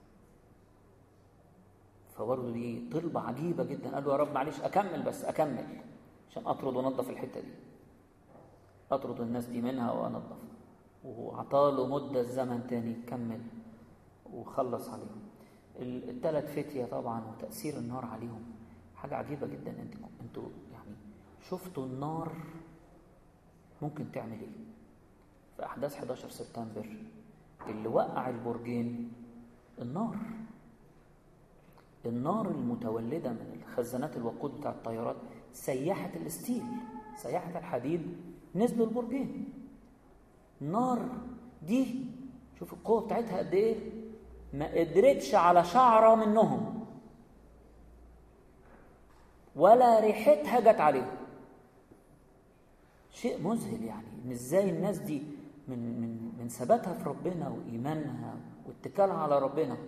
فبرضه دي طلبة عجيبة جدا قال له يا رب معلش أكمل بس أكمل عشان أطرد وأنظف الحتة دي أطرد الناس دي منها وأنظف وعطاله مدة زمن تاني يكمل وخلص عليهم الثلاث فتية طبعا وتأثير النار عليهم حاجة عجيبة جدا انتوا انتوا يعني شفتوا النار ممكن تعمل ايه في احداث 11 سبتمبر اللي وقع البرجين النار النار المتولدة من الخزانات الوقود بتاع الطيارات سيحت الستيل سيحت الحديد نزلوا البرجين نار دي شوف القوة بتاعتها قد ايه ما قدرتش على شعرة منهم ولا ريحتها جت عليهم شيء مذهل يعني ان ازاي الناس دي من من من ثباتها في ربنا وايمانها واتكالها على ربنا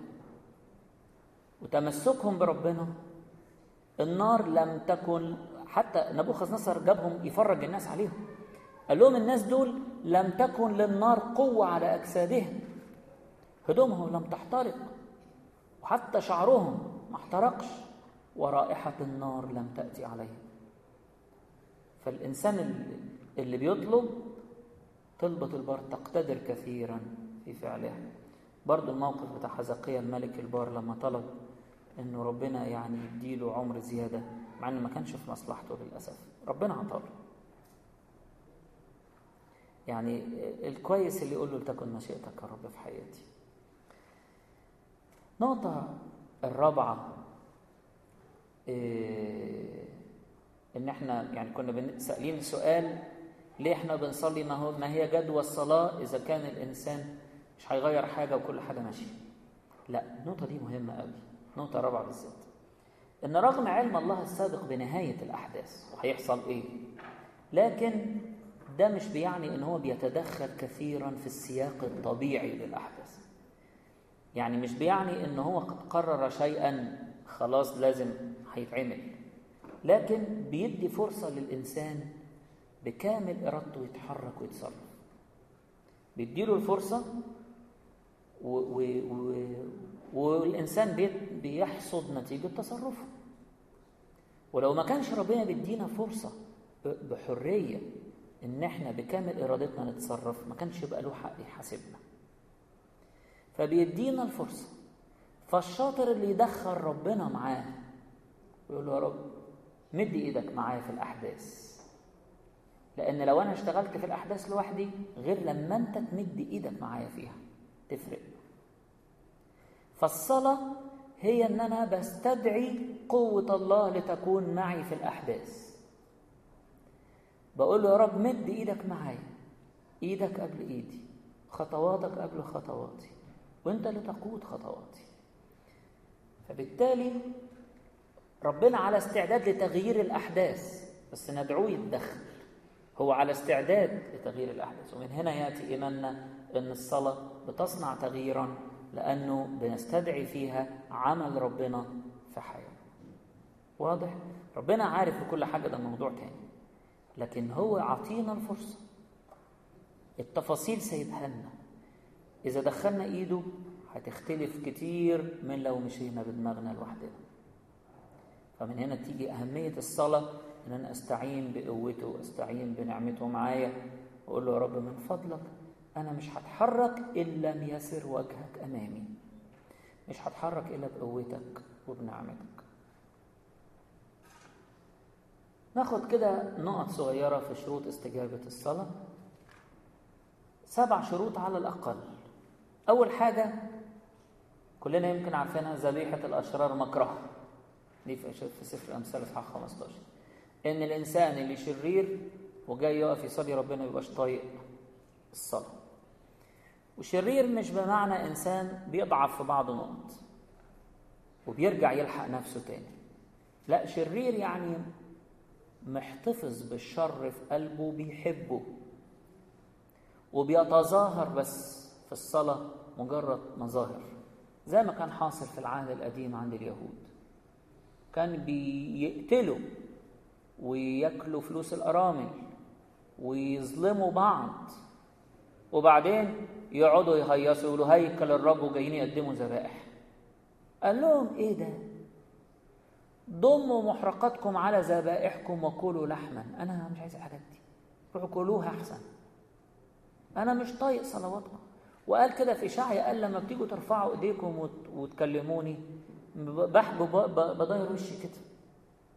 وتمسكهم بربنا النار لم تكن حتى نبوخذ نصر جابهم يفرج الناس عليهم قال لهم الناس دول لم تكن للنار قوة على أجسادهم هدومهم لم تحترق وحتى شعرهم ما احترقش ورائحة النار لم تأتي عليهم فالإنسان اللي بيطلب طلبة البار تقتدر كثيرا في فعلها برضو الموقف بتاع حزقية الملك البار لما طلب انه ربنا يعني يديله عمر زيادة مع انه ما كانش في مصلحته للأسف ربنا عطاله يعني الكويس اللي يقول له لتكن مشيئتك يا رب في حياتي نقطة الرابعة إيه ان احنا يعني كنا سائلين سؤال ليه احنا بنصلي ما هو ما هي جدوى الصلاة إذا كان الإنسان مش هيغير حاجة وكل حاجة ماشية لا النقطة دي مهمة قوي نقطة رابعة بالذات إن رغم علم الله السابق بنهاية الأحداث وهيحصل إيه لكن ده مش بيعني إن هو بيتدخل كثيرا في السياق الطبيعي للأحداث يعني مش بيعني إن هو قد قرر شيئا خلاص لازم هيتعمل لكن بيدي فرصة للإنسان بكامل إرادته يتحرك ويتصرف بيديله الفرصة و و و والإنسان بيحصد نتيجة تصرفه ولو ما كانش ربنا بيدينا فرصة بحرية إن إحنا بكامل إرادتنا نتصرف ما كانش يبقى له حق يحاسبنا فبيدينا الفرصة فالشاطر اللي يدخل ربنا معاه ويقول له يا رب مد ايدك معايا في الاحداث لان لو انا اشتغلت في الاحداث لوحدي غير لما انت تمد ايدك معايا فيها تفرق فالصلاه هي ان انا بستدعي قوه الله لتكون معي في الاحداث بقول له يا رب مد ايدك معايا ايدك قبل ايدي خطواتك قبل خطواتي وانت اللي تقود خطواتي فبالتالي ربنا على استعداد لتغيير الأحداث بس ندعوه يتدخل هو على استعداد لتغيير الأحداث ومن هنا يأتي إيماننا أن الصلاة بتصنع تغييرا لأنه بنستدعي فيها عمل ربنا في حياتنا واضح؟ ربنا عارف بكل حاجة ده موضوع تاني لكن هو عطينا الفرصة التفاصيل سايبها لنا إذا دخلنا إيده هتختلف كتير من لو مشينا بدماغنا لوحدنا فمن هنا تيجي أهمية الصلاة إن أنا أستعين بقوته وأستعين بنعمته معايا وأقول له يا رب من فضلك أنا مش هتحرك إن لم يسر وجهك أمامي مش هتحرك إلا بقوتك وبنعمتك ناخد كده نقط صغيرة في شروط استجابة الصلاة سبع شروط على الأقل أول حاجة كلنا يمكن عارفينها ذبيحة الأشرار مكره دي في سفر الأمثال إصحاح 15 إن الإنسان اللي شرير وجاي يقف يصلي ربنا يبقاش طايق الصلاة وشرير مش بمعنى إنسان بيضعف في بعض نقط وبيرجع يلحق نفسه تاني لا شرير يعني محتفظ بالشر في قلبه بيحبه وبيتظاهر بس في الصلاة مجرد مظاهر زي ما كان حاصل في العهد القديم عند اليهود كان بيقتلوا وياكلوا فلوس الأرامل ويظلموا بعض وبعدين يقعدوا يهيصوا يقولوا هيكل الرب وجايين يقدموا ذبائح قال لهم ايه ده ضموا محرقاتكم على ذبائحكم وكلوا لحما انا مش عايز الحاجات دي روحوا كلوها احسن انا مش طايق صلواتكم وقال كده في شعيا قال لما بتيجوا ترفعوا ايديكم وتكلموني بحب بضاير وشي كده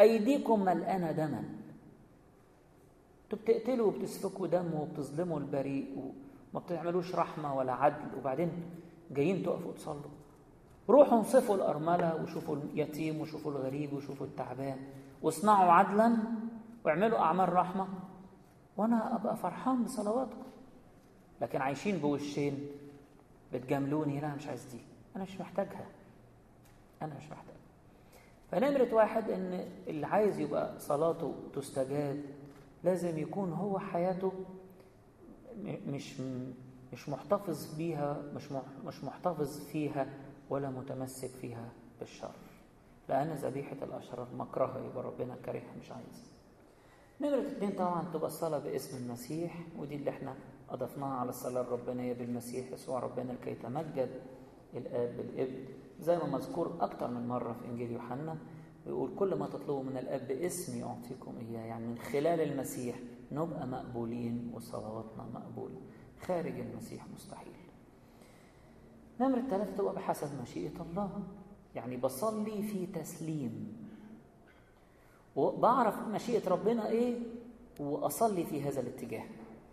أيديكم ملقانة دما انتوا بتقتلوا وبتسفكوا دم وبتظلموا البريء وما بتعملوش رحمة ولا عدل وبعدين جايين تقفوا تصلوا روحوا انصفوا الأرملة وشوفوا اليتيم وشوفوا الغريب وشوفوا التعبان واصنعوا عدلا واعملوا أعمال رحمة وأنا أبقى فرحان بصلواتكم لكن عايشين بوشين بتجاملوني لا مش عايز دي أنا مش محتاجها أنا مش محتاج فنمرة واحد إن اللي عايز يبقى صلاته تستجاب لازم يكون هو حياته مش مش محتفظ بيها مش مش محتفظ فيها ولا متمسك فيها بالشر لأن ذبيحة الأشرار مكرهة يبقى ربنا كارهها مش عايز نمرة اتنين طبعا تبقى الصلاة باسم المسيح ودي اللي احنا أضفناها على الصلاة الربانية بالمسيح يسوع ربنا لكي يتمجد الآب بالابن زي ما مذكور أكتر من مرة في إنجيل يوحنا بيقول كل ما تطلبوا من الأب باسمي يعطيكم إياه يعني من خلال المسيح نبقى مقبولين وصلواتنا مقبولة خارج المسيح مستحيل نمرة ثلاثة تبقى بحسب مشيئة الله يعني بصلي في تسليم وبعرف مشيئة ربنا إيه وأصلي في هذا الاتجاه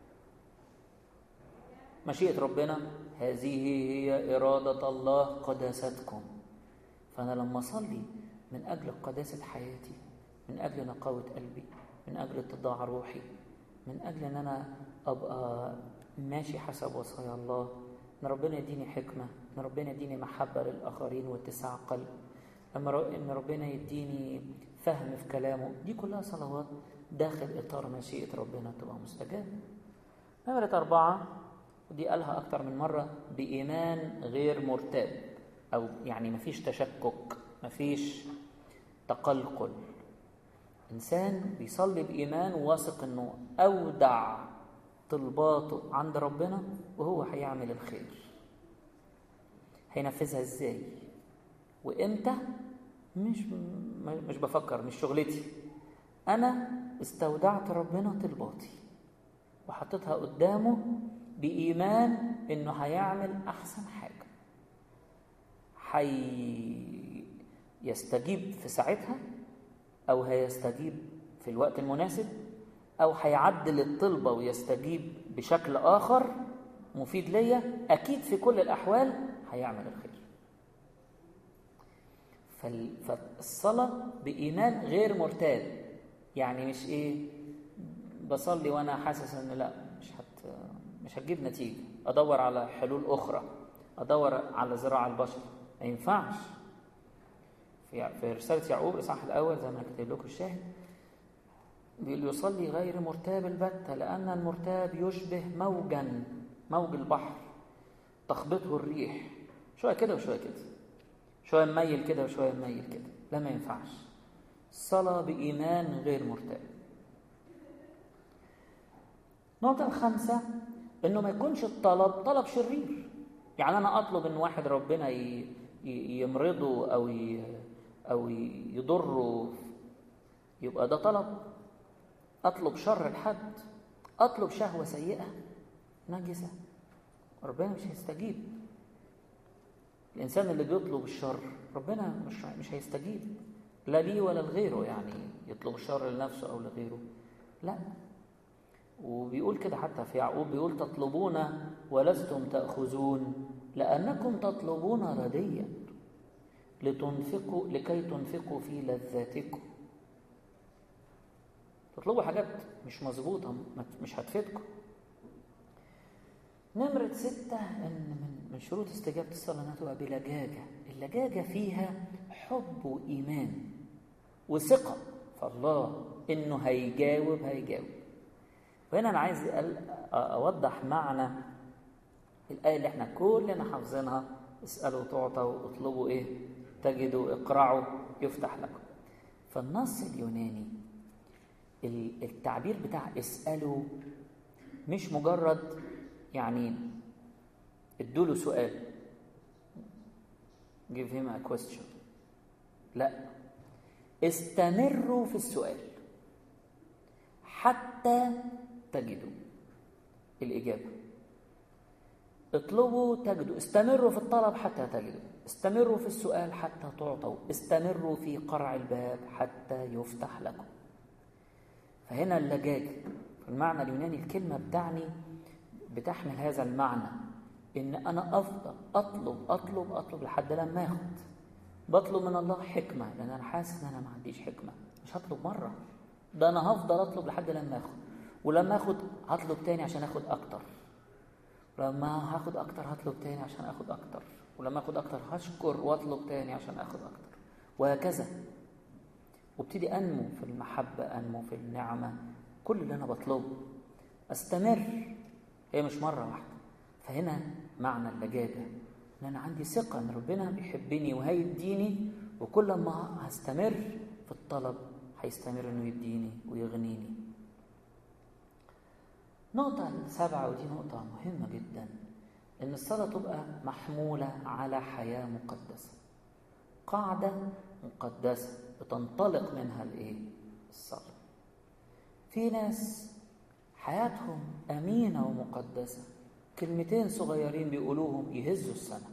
مشيئة ربنا هذه هي إرادة الله قداستكم فأنا لما أصلي من أجل قداسة حياتي من أجل نقاوة قلبي من أجل اتضاع روحي من أجل أن أنا أبقى ماشي حسب وصايا الله ان ربنا يديني حكمه ان ربنا يديني محبه للاخرين واتساع قلب لما ان ربنا يديني فهم في كلامه دي كلها صلوات داخل اطار مشيئه ربنا تبقى مستجابه نمره اربعه ودي قالها اكتر من مره بايمان غير مرتاب او يعني مفيش تشكك مفيش تقلقل انسان بيصلي بايمان واثق انه اودع طلباته عند ربنا وهو هيعمل الخير هينفذها ازاي وامتى مش مش بفكر مش شغلتي انا استودعت ربنا طلباتي وحطيتها قدامه بايمان انه هيعمل احسن حاجه حي يستجيب في ساعتها او هيستجيب في الوقت المناسب أو هيعدل الطلبة ويستجيب بشكل آخر مفيد ليا أكيد في كل الأحوال هيعمل الخير فالصلاة بإيمان غير مرتاد يعني مش إيه بصلي وأنا حاسس إن لا مش هت مش هتجيب نتيجة أدور على حلول أخرى أدور على زراعة البشر ما ينفعش في في رسالة يعقوب الإصحاح الأول زي ما كتب لكم الشاهد بيقول يصلي غير مرتاب البتة لأن المرتاب يشبه موجا موج البحر تخبطه الريح شوية كده وشوية كده شوية مميل كده وشوية مميل كده لا ما ينفعش صلاة بإيمان غير مرتاب النقطة الخامسة إنه ما يكونش الطلب طلب شرير يعني أنا أطلب إن واحد ربنا يمرضه أو أو يضره يبقى ده طلب أطلب شر لحد أطلب شهوة سيئة نجسة ربنا مش هيستجيب الإنسان اللي بيطلب الشر ربنا مش مش هيستجيب لا ليه ولا لغيره يعني يطلب الشر لنفسه أو لغيره لا وبيقول كده حتى في يعقوب بيقول تطلبون ولستم تأخذون لأنكم تطلبون رديا لتنفقوا لكي تنفقوا في لذاتكم تطلبوا حاجات مش مظبوطة مش هتفيدكم نمرة ستة إن من من شروط استجابة الصلاة إنها تبقى بلجاجة، اللجاجة فيها حب وإيمان وثقة في الله إنه هيجاوب هيجاوب. وهنا أنا عايز أوضح معنى الآية اللي إحنا كلنا حافظينها اسألوا تعطوا اطلبوا إيه؟ تجدوا اقرعوا يفتح لكم. فالنص اليوناني التعبير بتاع اسألوا مش مجرد يعني ادوا له سؤال give him a question لا استمروا في السؤال حتى تجدوا الإجابة اطلبوا تجدوا استمروا في الطلب حتى تجدوا استمروا في السؤال حتى تعطوا استمروا في قرع الباب حتى يفتح لكم فهنا اللجاجة في المعنى اليوناني الكلمة بتعني بتحمل هذا المعنى إن أنا أفضل أطلب أطلب أطلب لحد لما آخد بطلب من الله حكمة لأن أنا حاسس إن أنا ما عنديش حكمة مش هطلب مرة ده أنا هفضل أطلب لحد لما آخد ولما آخد هطلب تاني عشان آخد أكتر ولما هاخد أكتر هطلب تاني عشان آخد أكتر ولما آخد أكتر هشكر وأطلب تاني عشان آخد أكتر وهكذا وابتدي أنمو في المحبة أنمو في النعمة كل اللي أنا بطلبه أستمر هي مش مرة واحدة فهنا معنى اللجاجة إن أنا عندي ثقة إن ربنا بيحبني وهيديني وكل ما هستمر في الطلب هيستمر إنه يديني ويغنيني نقطة السابعة ودي نقطة مهمة جدا إن الصلاة تبقى محمولة على حياة مقدسة قاعدة مقدسة بتنطلق منها الإيه؟ الصلاة في ناس حياتهم أمينة ومقدسة كلمتين صغيرين بيقولوهم يهزوا السماء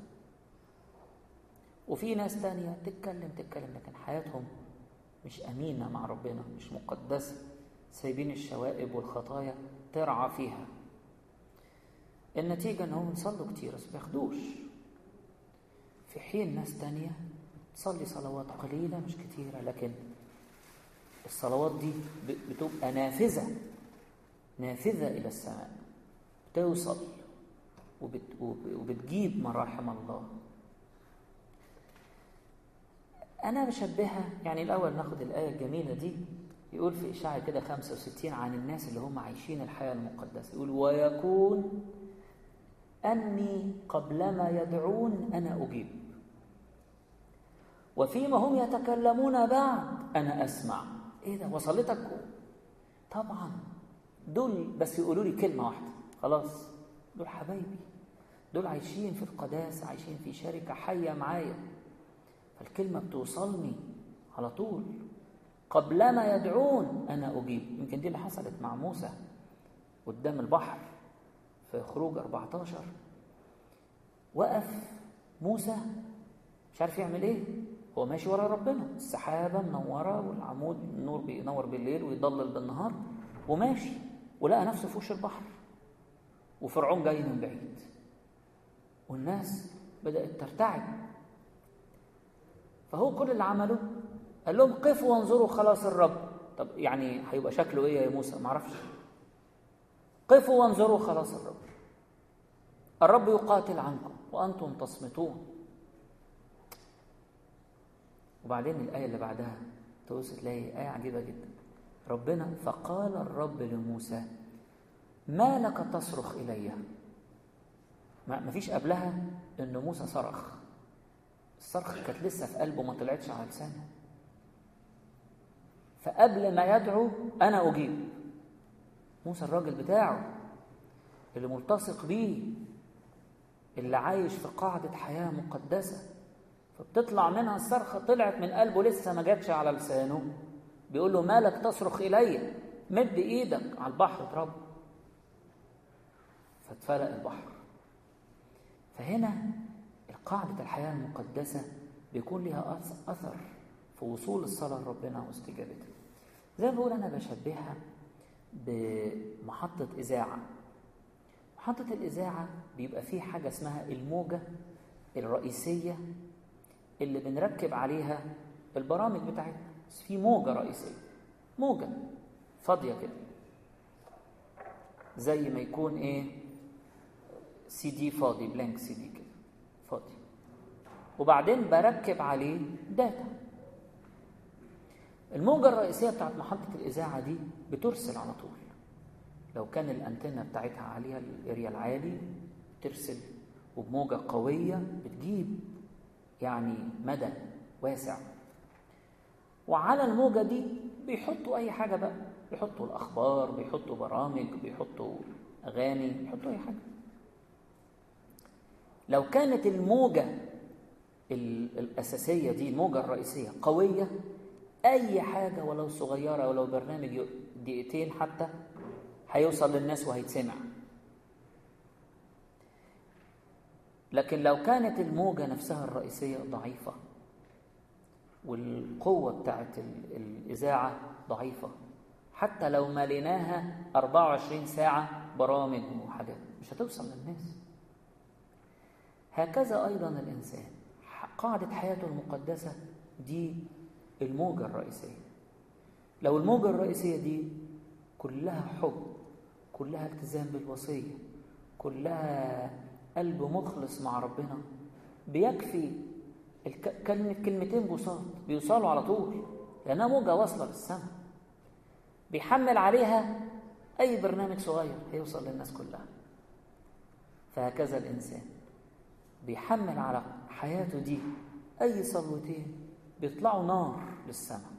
وفي ناس تانية تتكلم تتكلم لكن حياتهم مش أمينة مع ربنا مش مقدسة سايبين الشوائب والخطايا ترعى فيها النتيجة انهم يصلوا كتير بس بياخدوش في حين ناس تانية تصلي صلوات قليلة مش كتيرة لكن الصلوات دي بتبقى نافذة نافذة إلى السماء توصل وبت وبتجيب مراحم الله أنا بشبهها يعني الأول ناخد الآية الجميلة دي يقول في إشاعة كده 65 عن الناس اللي هم عايشين الحياة المقدسة يقول ويكون أني قبلما يدعون أنا أجيب وفيما هم يتكلمون بعد أنا أسمع إيه ده وصلتك طبعا دول بس يقولوا لي كلمة واحدة خلاص دول حبايبي دول عايشين في القداسة عايشين في شركة حية معايا فالكلمة بتوصلني على طول قبلما يدعون أنا أجيب يمكن دي اللي حصلت مع موسى قدام البحر في خروج 14 وقف موسى مش عارف يعمل ايه هو ماشي ورا ربنا السحابة منورة والعمود النور بينور بالليل ويضلل بالنهار وماشي ولقى نفسه في وش البحر وفرعون جاي من بعيد والناس بدأت ترتعب فهو كل اللي عمله قال لهم قفوا وانظروا خلاص الرب طب يعني هيبقى شكله ايه يا موسى ما اعرفش قفوا وانظروا خلاص الرب الرب يقاتل عنكم وانتم تصمتون وبعدين الايه اللي بعدها تبص تلاقي ايه عجيبه جدا ربنا فقال الرب لموسى ما لك تصرخ الي ما فيش قبلها ان موسى صرخ الصرخ كانت لسه في قلبه ما طلعتش على لسانه فقبل ما يدعو انا اجيب موسى الراجل بتاعه اللي ملتصق بيه اللي عايش في قاعدة حياة مقدسة فبتطلع منها الصرخة طلعت من قلبه لسه ما جاتش على لسانه بيقول له مالك تصرخ إلي مد إيدك على البحر اضربه فاتفلق البحر فهنا قاعدة الحياة المقدسة بيكون لها أثر في وصول الصلاة لربنا واستجابتها زي ما بقول أنا بشبهها بمحطة إذاعة محطة الإذاعة بيبقى فيه حاجة اسمها الموجة الرئيسية اللي بنركب عليها البرامج بتاعتنا بس في موجة رئيسية موجة فاضية كده زي ما يكون ايه سي دي فاضي بلانك سي دي كده فاضي وبعدين بركب عليه داتا الموجة الرئيسية بتاعت محطة الإذاعة دي بترسل على طول لو كان الأنتنة بتاعتها عالية الاريا العالي ترسل وبموجة قوية بتجيب يعني مدى واسع وعلى الموجة دي بيحطوا أي حاجة بقى بيحطوا الأخبار بيحطوا برامج بيحطوا أغاني بيحطوا أي حاجة لو كانت الموجة الأساسية دي الموجة الرئيسية قوية أي حاجة ولو صغيرة ولو برنامج دقيقتين حتى هيوصل للناس وهيتسمع لكن لو كانت الموجة نفسها الرئيسية ضعيفة والقوة بتاعت الإذاعة ضعيفة حتى لو مليناها 24 ساعة برامج وحاجات مش هتوصل للناس هكذا أيضا الإنسان قاعدة حياته المقدسة دي الموجة الرئيسية لو الموجة الرئيسية دي كلها حب كلها التزام بالوصية كلها قلب مخلص مع ربنا بيكفي كلمة كلمتين بساط بيوصلوا على طول لأنها موجة واصلة للسماء بيحمل عليها أي برنامج صغير هيوصل للناس كلها فهكذا الإنسان بيحمل على حياته دي أي صلوتين بيطلعوا نار للسماء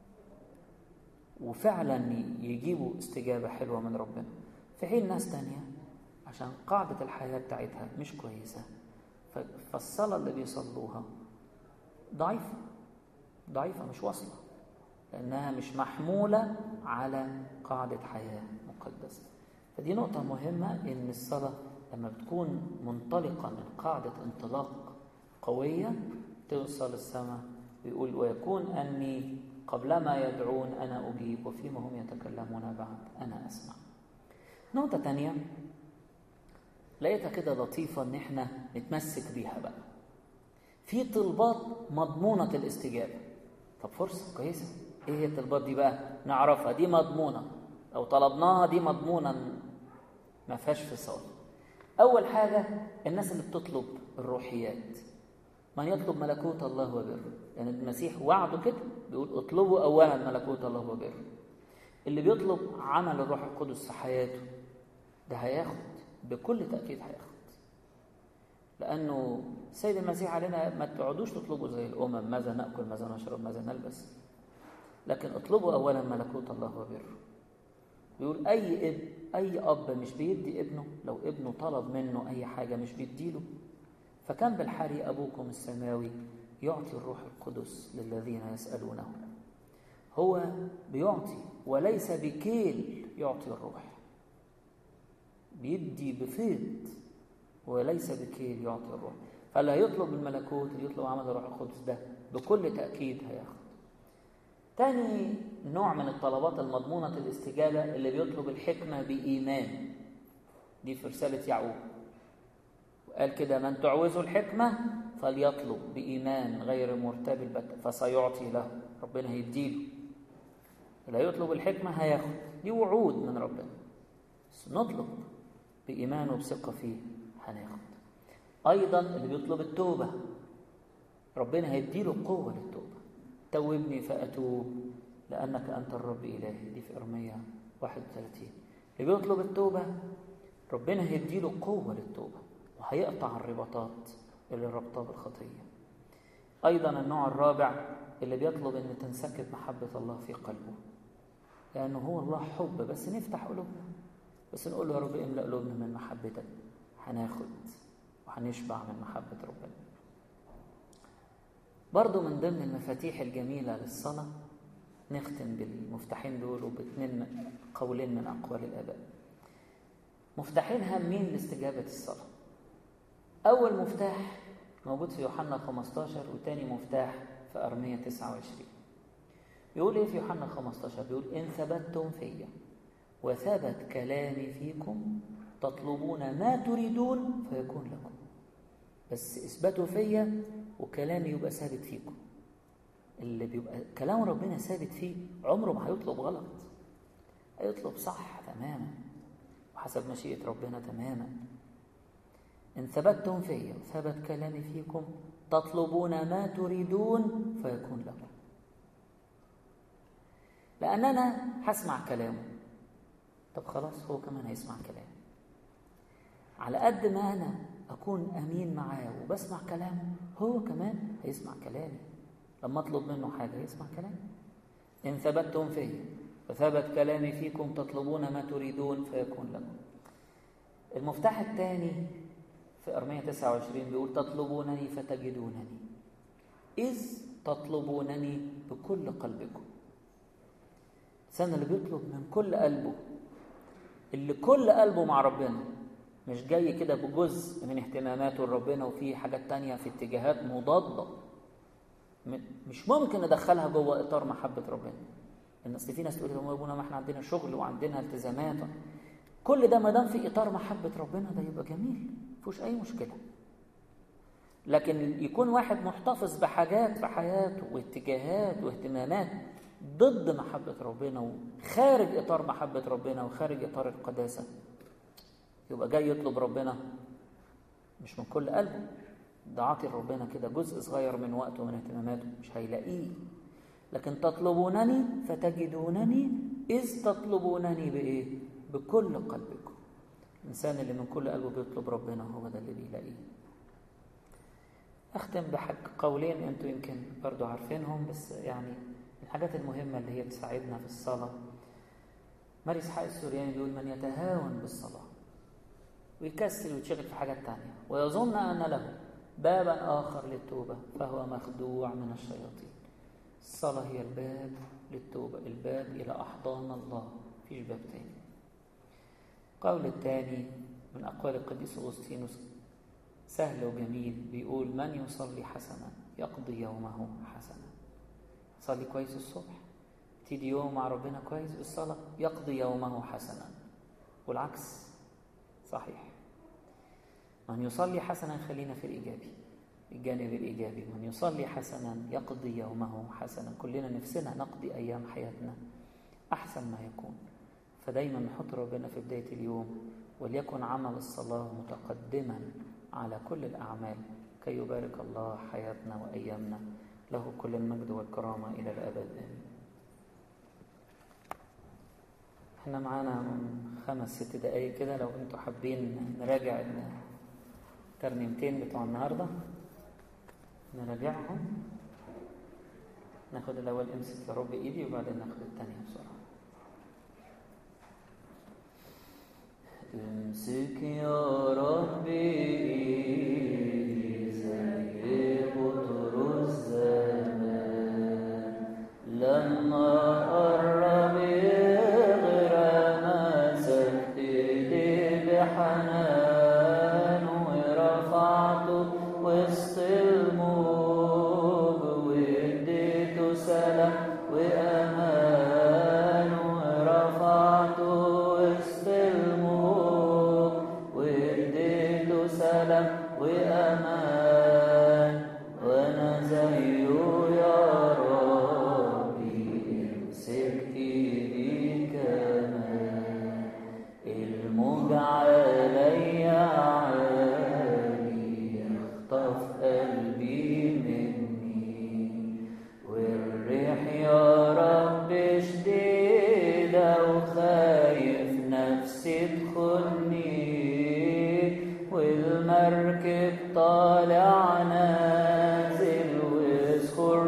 وفعلا يجيبوا استجابة حلوة من ربنا في حين ناس تانية عشان قاعدة الحياة بتاعتها مش كويسة فالصلاة اللي بيصلوها ضعيفة ضعيفة مش واصلة لأنها مش محمولة على قاعدة حياة مقدسة فدي نقطة مهمة إن الصلاة لما بتكون منطلقة من قاعدة انطلاق قوية توصل السماء بيقول ويكون أني قبلما يدعون أنا أجيب وفيما هم يتكلمون بعد أنا أسمع نقطة تانية لقيتها كده لطيفة إن إحنا نتمسك بيها بقى في طلبات مضمونة الاستجابة طب فرصة كويسة إيه هي الطلبات دي بقى نعرفها دي مضمونة لو طلبناها دي مضمونة ما فيهاش فصال أول حاجة الناس اللي بتطلب الروحيات من يطلب ملكوت الله وبره لأن يعني المسيح وعده كده بيقول اطلبوا أولا ملكوت الله وبره اللي بيطلب عمل الروح القدس في حياته ده هياخد بكل تأكيد هياخد لأنه السيد المسيح علينا ما تقعدوش تطلبوا زي الأمم ماذا نأكل ماذا نشرب ماذا نلبس لكن اطلبوا أولا ملكوت الله وبره بيقول أي اب أي أب مش بيدي ابنه لو ابنه طلب منه أي حاجة مش بيديله فكان بالحري أبوكم السماوي يعطي الروح القدس للذين يسألونه هو بيعطي وليس بكيل يعطي الروح بيدي بفيض وليس بكيل يعطي الروح فلا يطلب الملكوت اللي يطلب عمل الروح القدس ده بكل تأكيد هياخد تاني نوع من الطلبات المضمونة الاستجابة اللي بيطلب الحكمة بإيمان دي في رسالة يعقوب وقال كده من تعوزه الحكمة فليطلب بإيمان غير مرتاب البتة فسيعطي له ربنا هيديله لا يطلب الحكمة هياخد دي وعود من ربنا بس نطلب بإيمان وبثقة فيه هناخد أيضا اللي بيطلب التوبة ربنا هيديله قوة للتوبة توبني فأتوب لأنك أنت الرب إلهي دي في إرمية 31 اللي بيطلب التوبة ربنا هيديله قوة للتوبة وهيقطع الرباطات اللي ربطاه بالخطية أيضا النوع الرابع اللي بيطلب أن تنسكب محبة الله في قلبه لأنه هو الله حب بس نفتح قلوبنا بس نقول له يا رب املأ قلوبنا من محبتك هناخد وهنشبع من محبة ربنا برضو من ضمن المفاتيح الجميلة للصلاة نختم بالمفتاحين دول وباتنين قولين من أقوال الآباء مفتاحين هامين لاستجابة الصلاة أول مفتاح موجود في يوحنا 15 وتاني مفتاح في أرمية 29 بيقول إيه في يوحنا 15 بيقول إن ثبتتم فيا وثبت كلامي فيكم تطلبون ما تريدون فيكون لكم بس اثبتوا فيا وكلامي يبقى ثابت فيكم اللي بيبقى كلام ربنا ثابت فيه عمره ما هيطلب غلط هيطلب صح تماما وحسب مشيئة ربنا تماما إن ثبتتم فيا وثبت كلامي فيكم تطلبون ما تريدون فيكون لكم لأن أنا هسمع كلامه طب خلاص هو كمان هيسمع كلامي على قد ما أنا أكون أمين معاه وبسمع كلامه هو كمان هيسمع كلامي لما أطلب منه حاجة يسمع كلامي إن ثبتتم فيا وثبت كلامي فيكم تطلبون ما تريدون فيكون لكم المفتاح الثاني في أرمية 29 بيقول تطلبونني فتجدونني إذ تطلبونني بكل قلبكم الإنسان اللي بيطلب من كل قلبه اللي كل قلبه مع ربنا مش جاي كده بجزء من اهتماماته لربنا وفي حاجات تانية في اتجاهات مضادة مش ممكن ندخلها جوه اطار محبة ربنا الناس في ناس تقول يا ابونا ما احنا عندنا شغل وعندنا التزامات كل ده ما دام في اطار محبة ربنا ده يبقى جميل مفيهوش اي مشكلة لكن يكون واحد محتفظ بحاجات في حياته واتجاهات واهتمامات ضد محبة ربنا وخارج إطار محبة ربنا وخارج إطار القداسة يبقى جاي يطلب ربنا مش من كل قلبه ده عاطي ربنا كده جزء صغير من وقته ومن اهتماماته مش هيلاقيه لكن تطلبونني فتجدونني إذ تطلبونني بإيه؟ بكل قلبكم الإنسان اللي من كل قلبه بيطلب ربنا هو ده اللي بيلاقيه أختم بحق قولين أنتوا يمكن برضو عارفينهم بس يعني الحاجات المهمة اللي هي تساعدنا في الصلاة ماري إسحاق السورياني بيقول من يتهاون بالصلاة ويكسل ويتشغل في حاجات تانية ويظن أن له بابا آخر للتوبة فهو مخدوع من الشياطين الصلاة هي الباب للتوبة الباب إلى أحضان الله مفيش باب تاني القول الثاني من أقوال القديس أغسطينوس سهل وجميل بيقول من يصلي حسنا يقضي يومه حسنا صلي كويس الصبح ابتدي يوم مع ربنا كويس بالصلاة يقضي يومه حسنا والعكس صحيح من يصلي حسنا خلينا في الإيجابي الجانب الإيجابي من يصلي حسنا يقضي يومه حسنا كلنا نفسنا نقضي أيام حياتنا أحسن ما يكون فدايما نحط ربنا في بداية اليوم وليكن عمل الصلاة متقدما على كل الأعمال كي يبارك الله حياتنا وأيامنا له كل المجد والكرامة إلى الأبد آمين احنا معانا خمس ست دقايق كده لو انتوا حابين نراجع الترنيمتين بتوع النهارده نراجعهم ناخد الأول امسك يا رب إيدي وبعدين ناخد التانية بسرعة امسك يا رب إيدي زي قطر الزمان لما قرب يغرى مسكت إيدي بحنان ورفعته وسط الموج واديته سلام وأمان ورفعته وسط الموج واديته سلام وأمان وأنا زيه يا ربي مسكت إيدي كمان الموج عليا عالي يخطف قلبي مني والريح يا رب شديدة وخايف نفسي تخني والمركب طالع نازل وصخور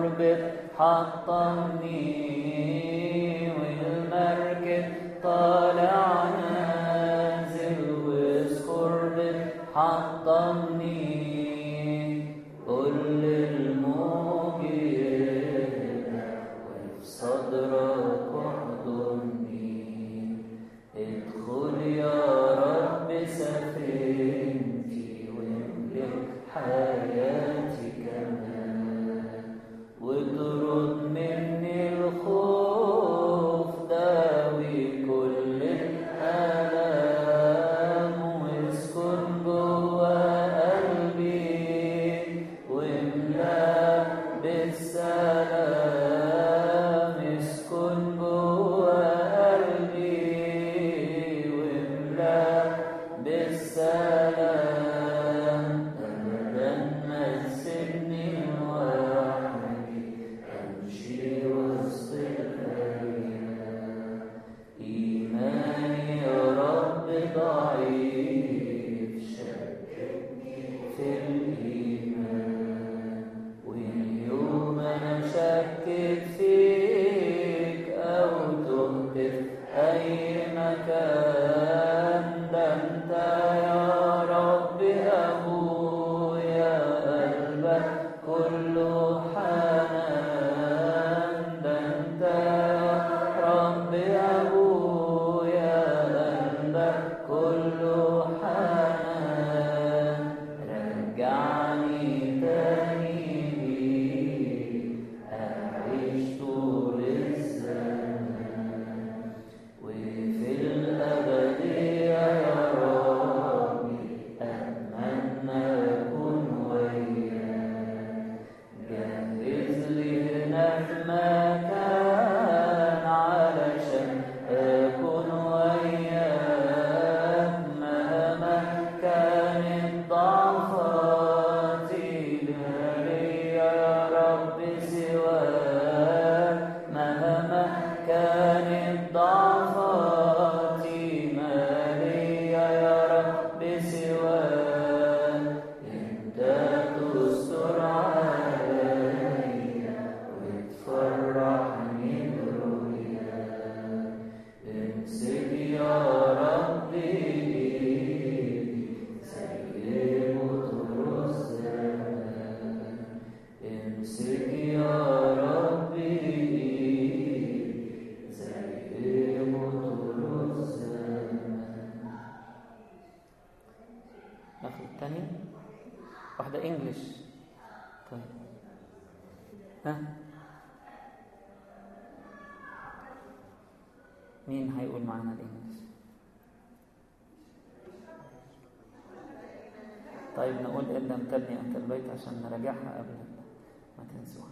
بتحطمني والمركب طالع نازل وصخور بتحطمني قول للموج يهدى وفي صدرك احضني ادخل يا رب سفينتي واملك حياتي كمان واطرد مني الخوف داوي كل الآلام واسكن جوا تانية واحدة انجلش طيب ها مين هيقول معانا الانجلش طيب نقول إن لم تبني أنت البيت عشان نراجعها قبل ما تنسوها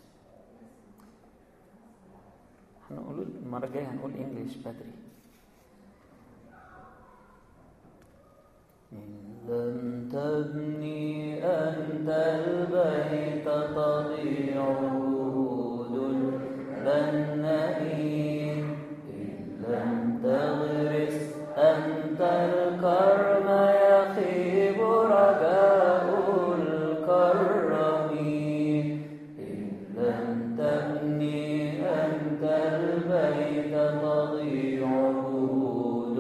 هنقول المرة الجاية هنقول انجلش بدري إن لم تبني أنت البيت تضيع جهود البنائين إن لم تغرس أنت الكرم يخيب رجاء الكرمين إن لم تبني أنت البيت تضيع جهود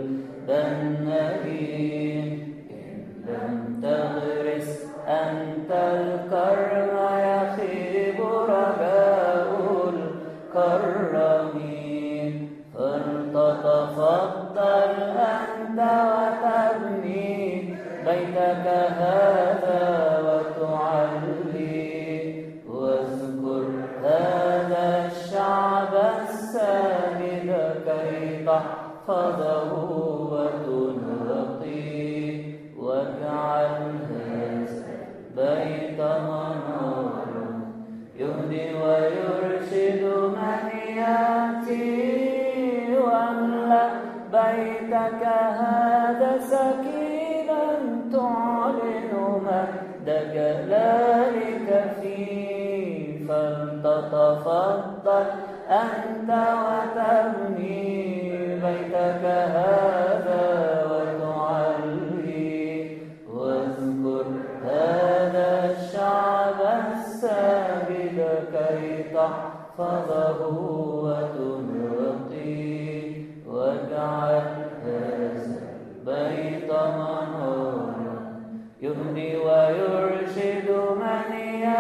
البنائين إن لم تغرس أنت الكرم يخيب رجاء الكرمين فلتتفضل أنت وتبني بيتك هذا وتعلي واذكر هذا الشعب الساجد كي تحفظه وتنقيه واجعل هذا بيت منار يهدي ويرشد من ياتي واملا بيتك هذا سكينا تعلن مجد جلالك فيه فلتتفضل أنت وتبني بيتك هذا وتعلي واذكر هذا الشعب الساجد كي تحفظه وتنقيه واجعل هذا البيت منارا يهدي ويرشد من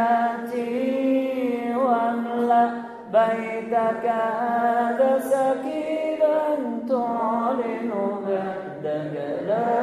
ياتي واملا بيتك هذا سكينا تعلن مجد جلالك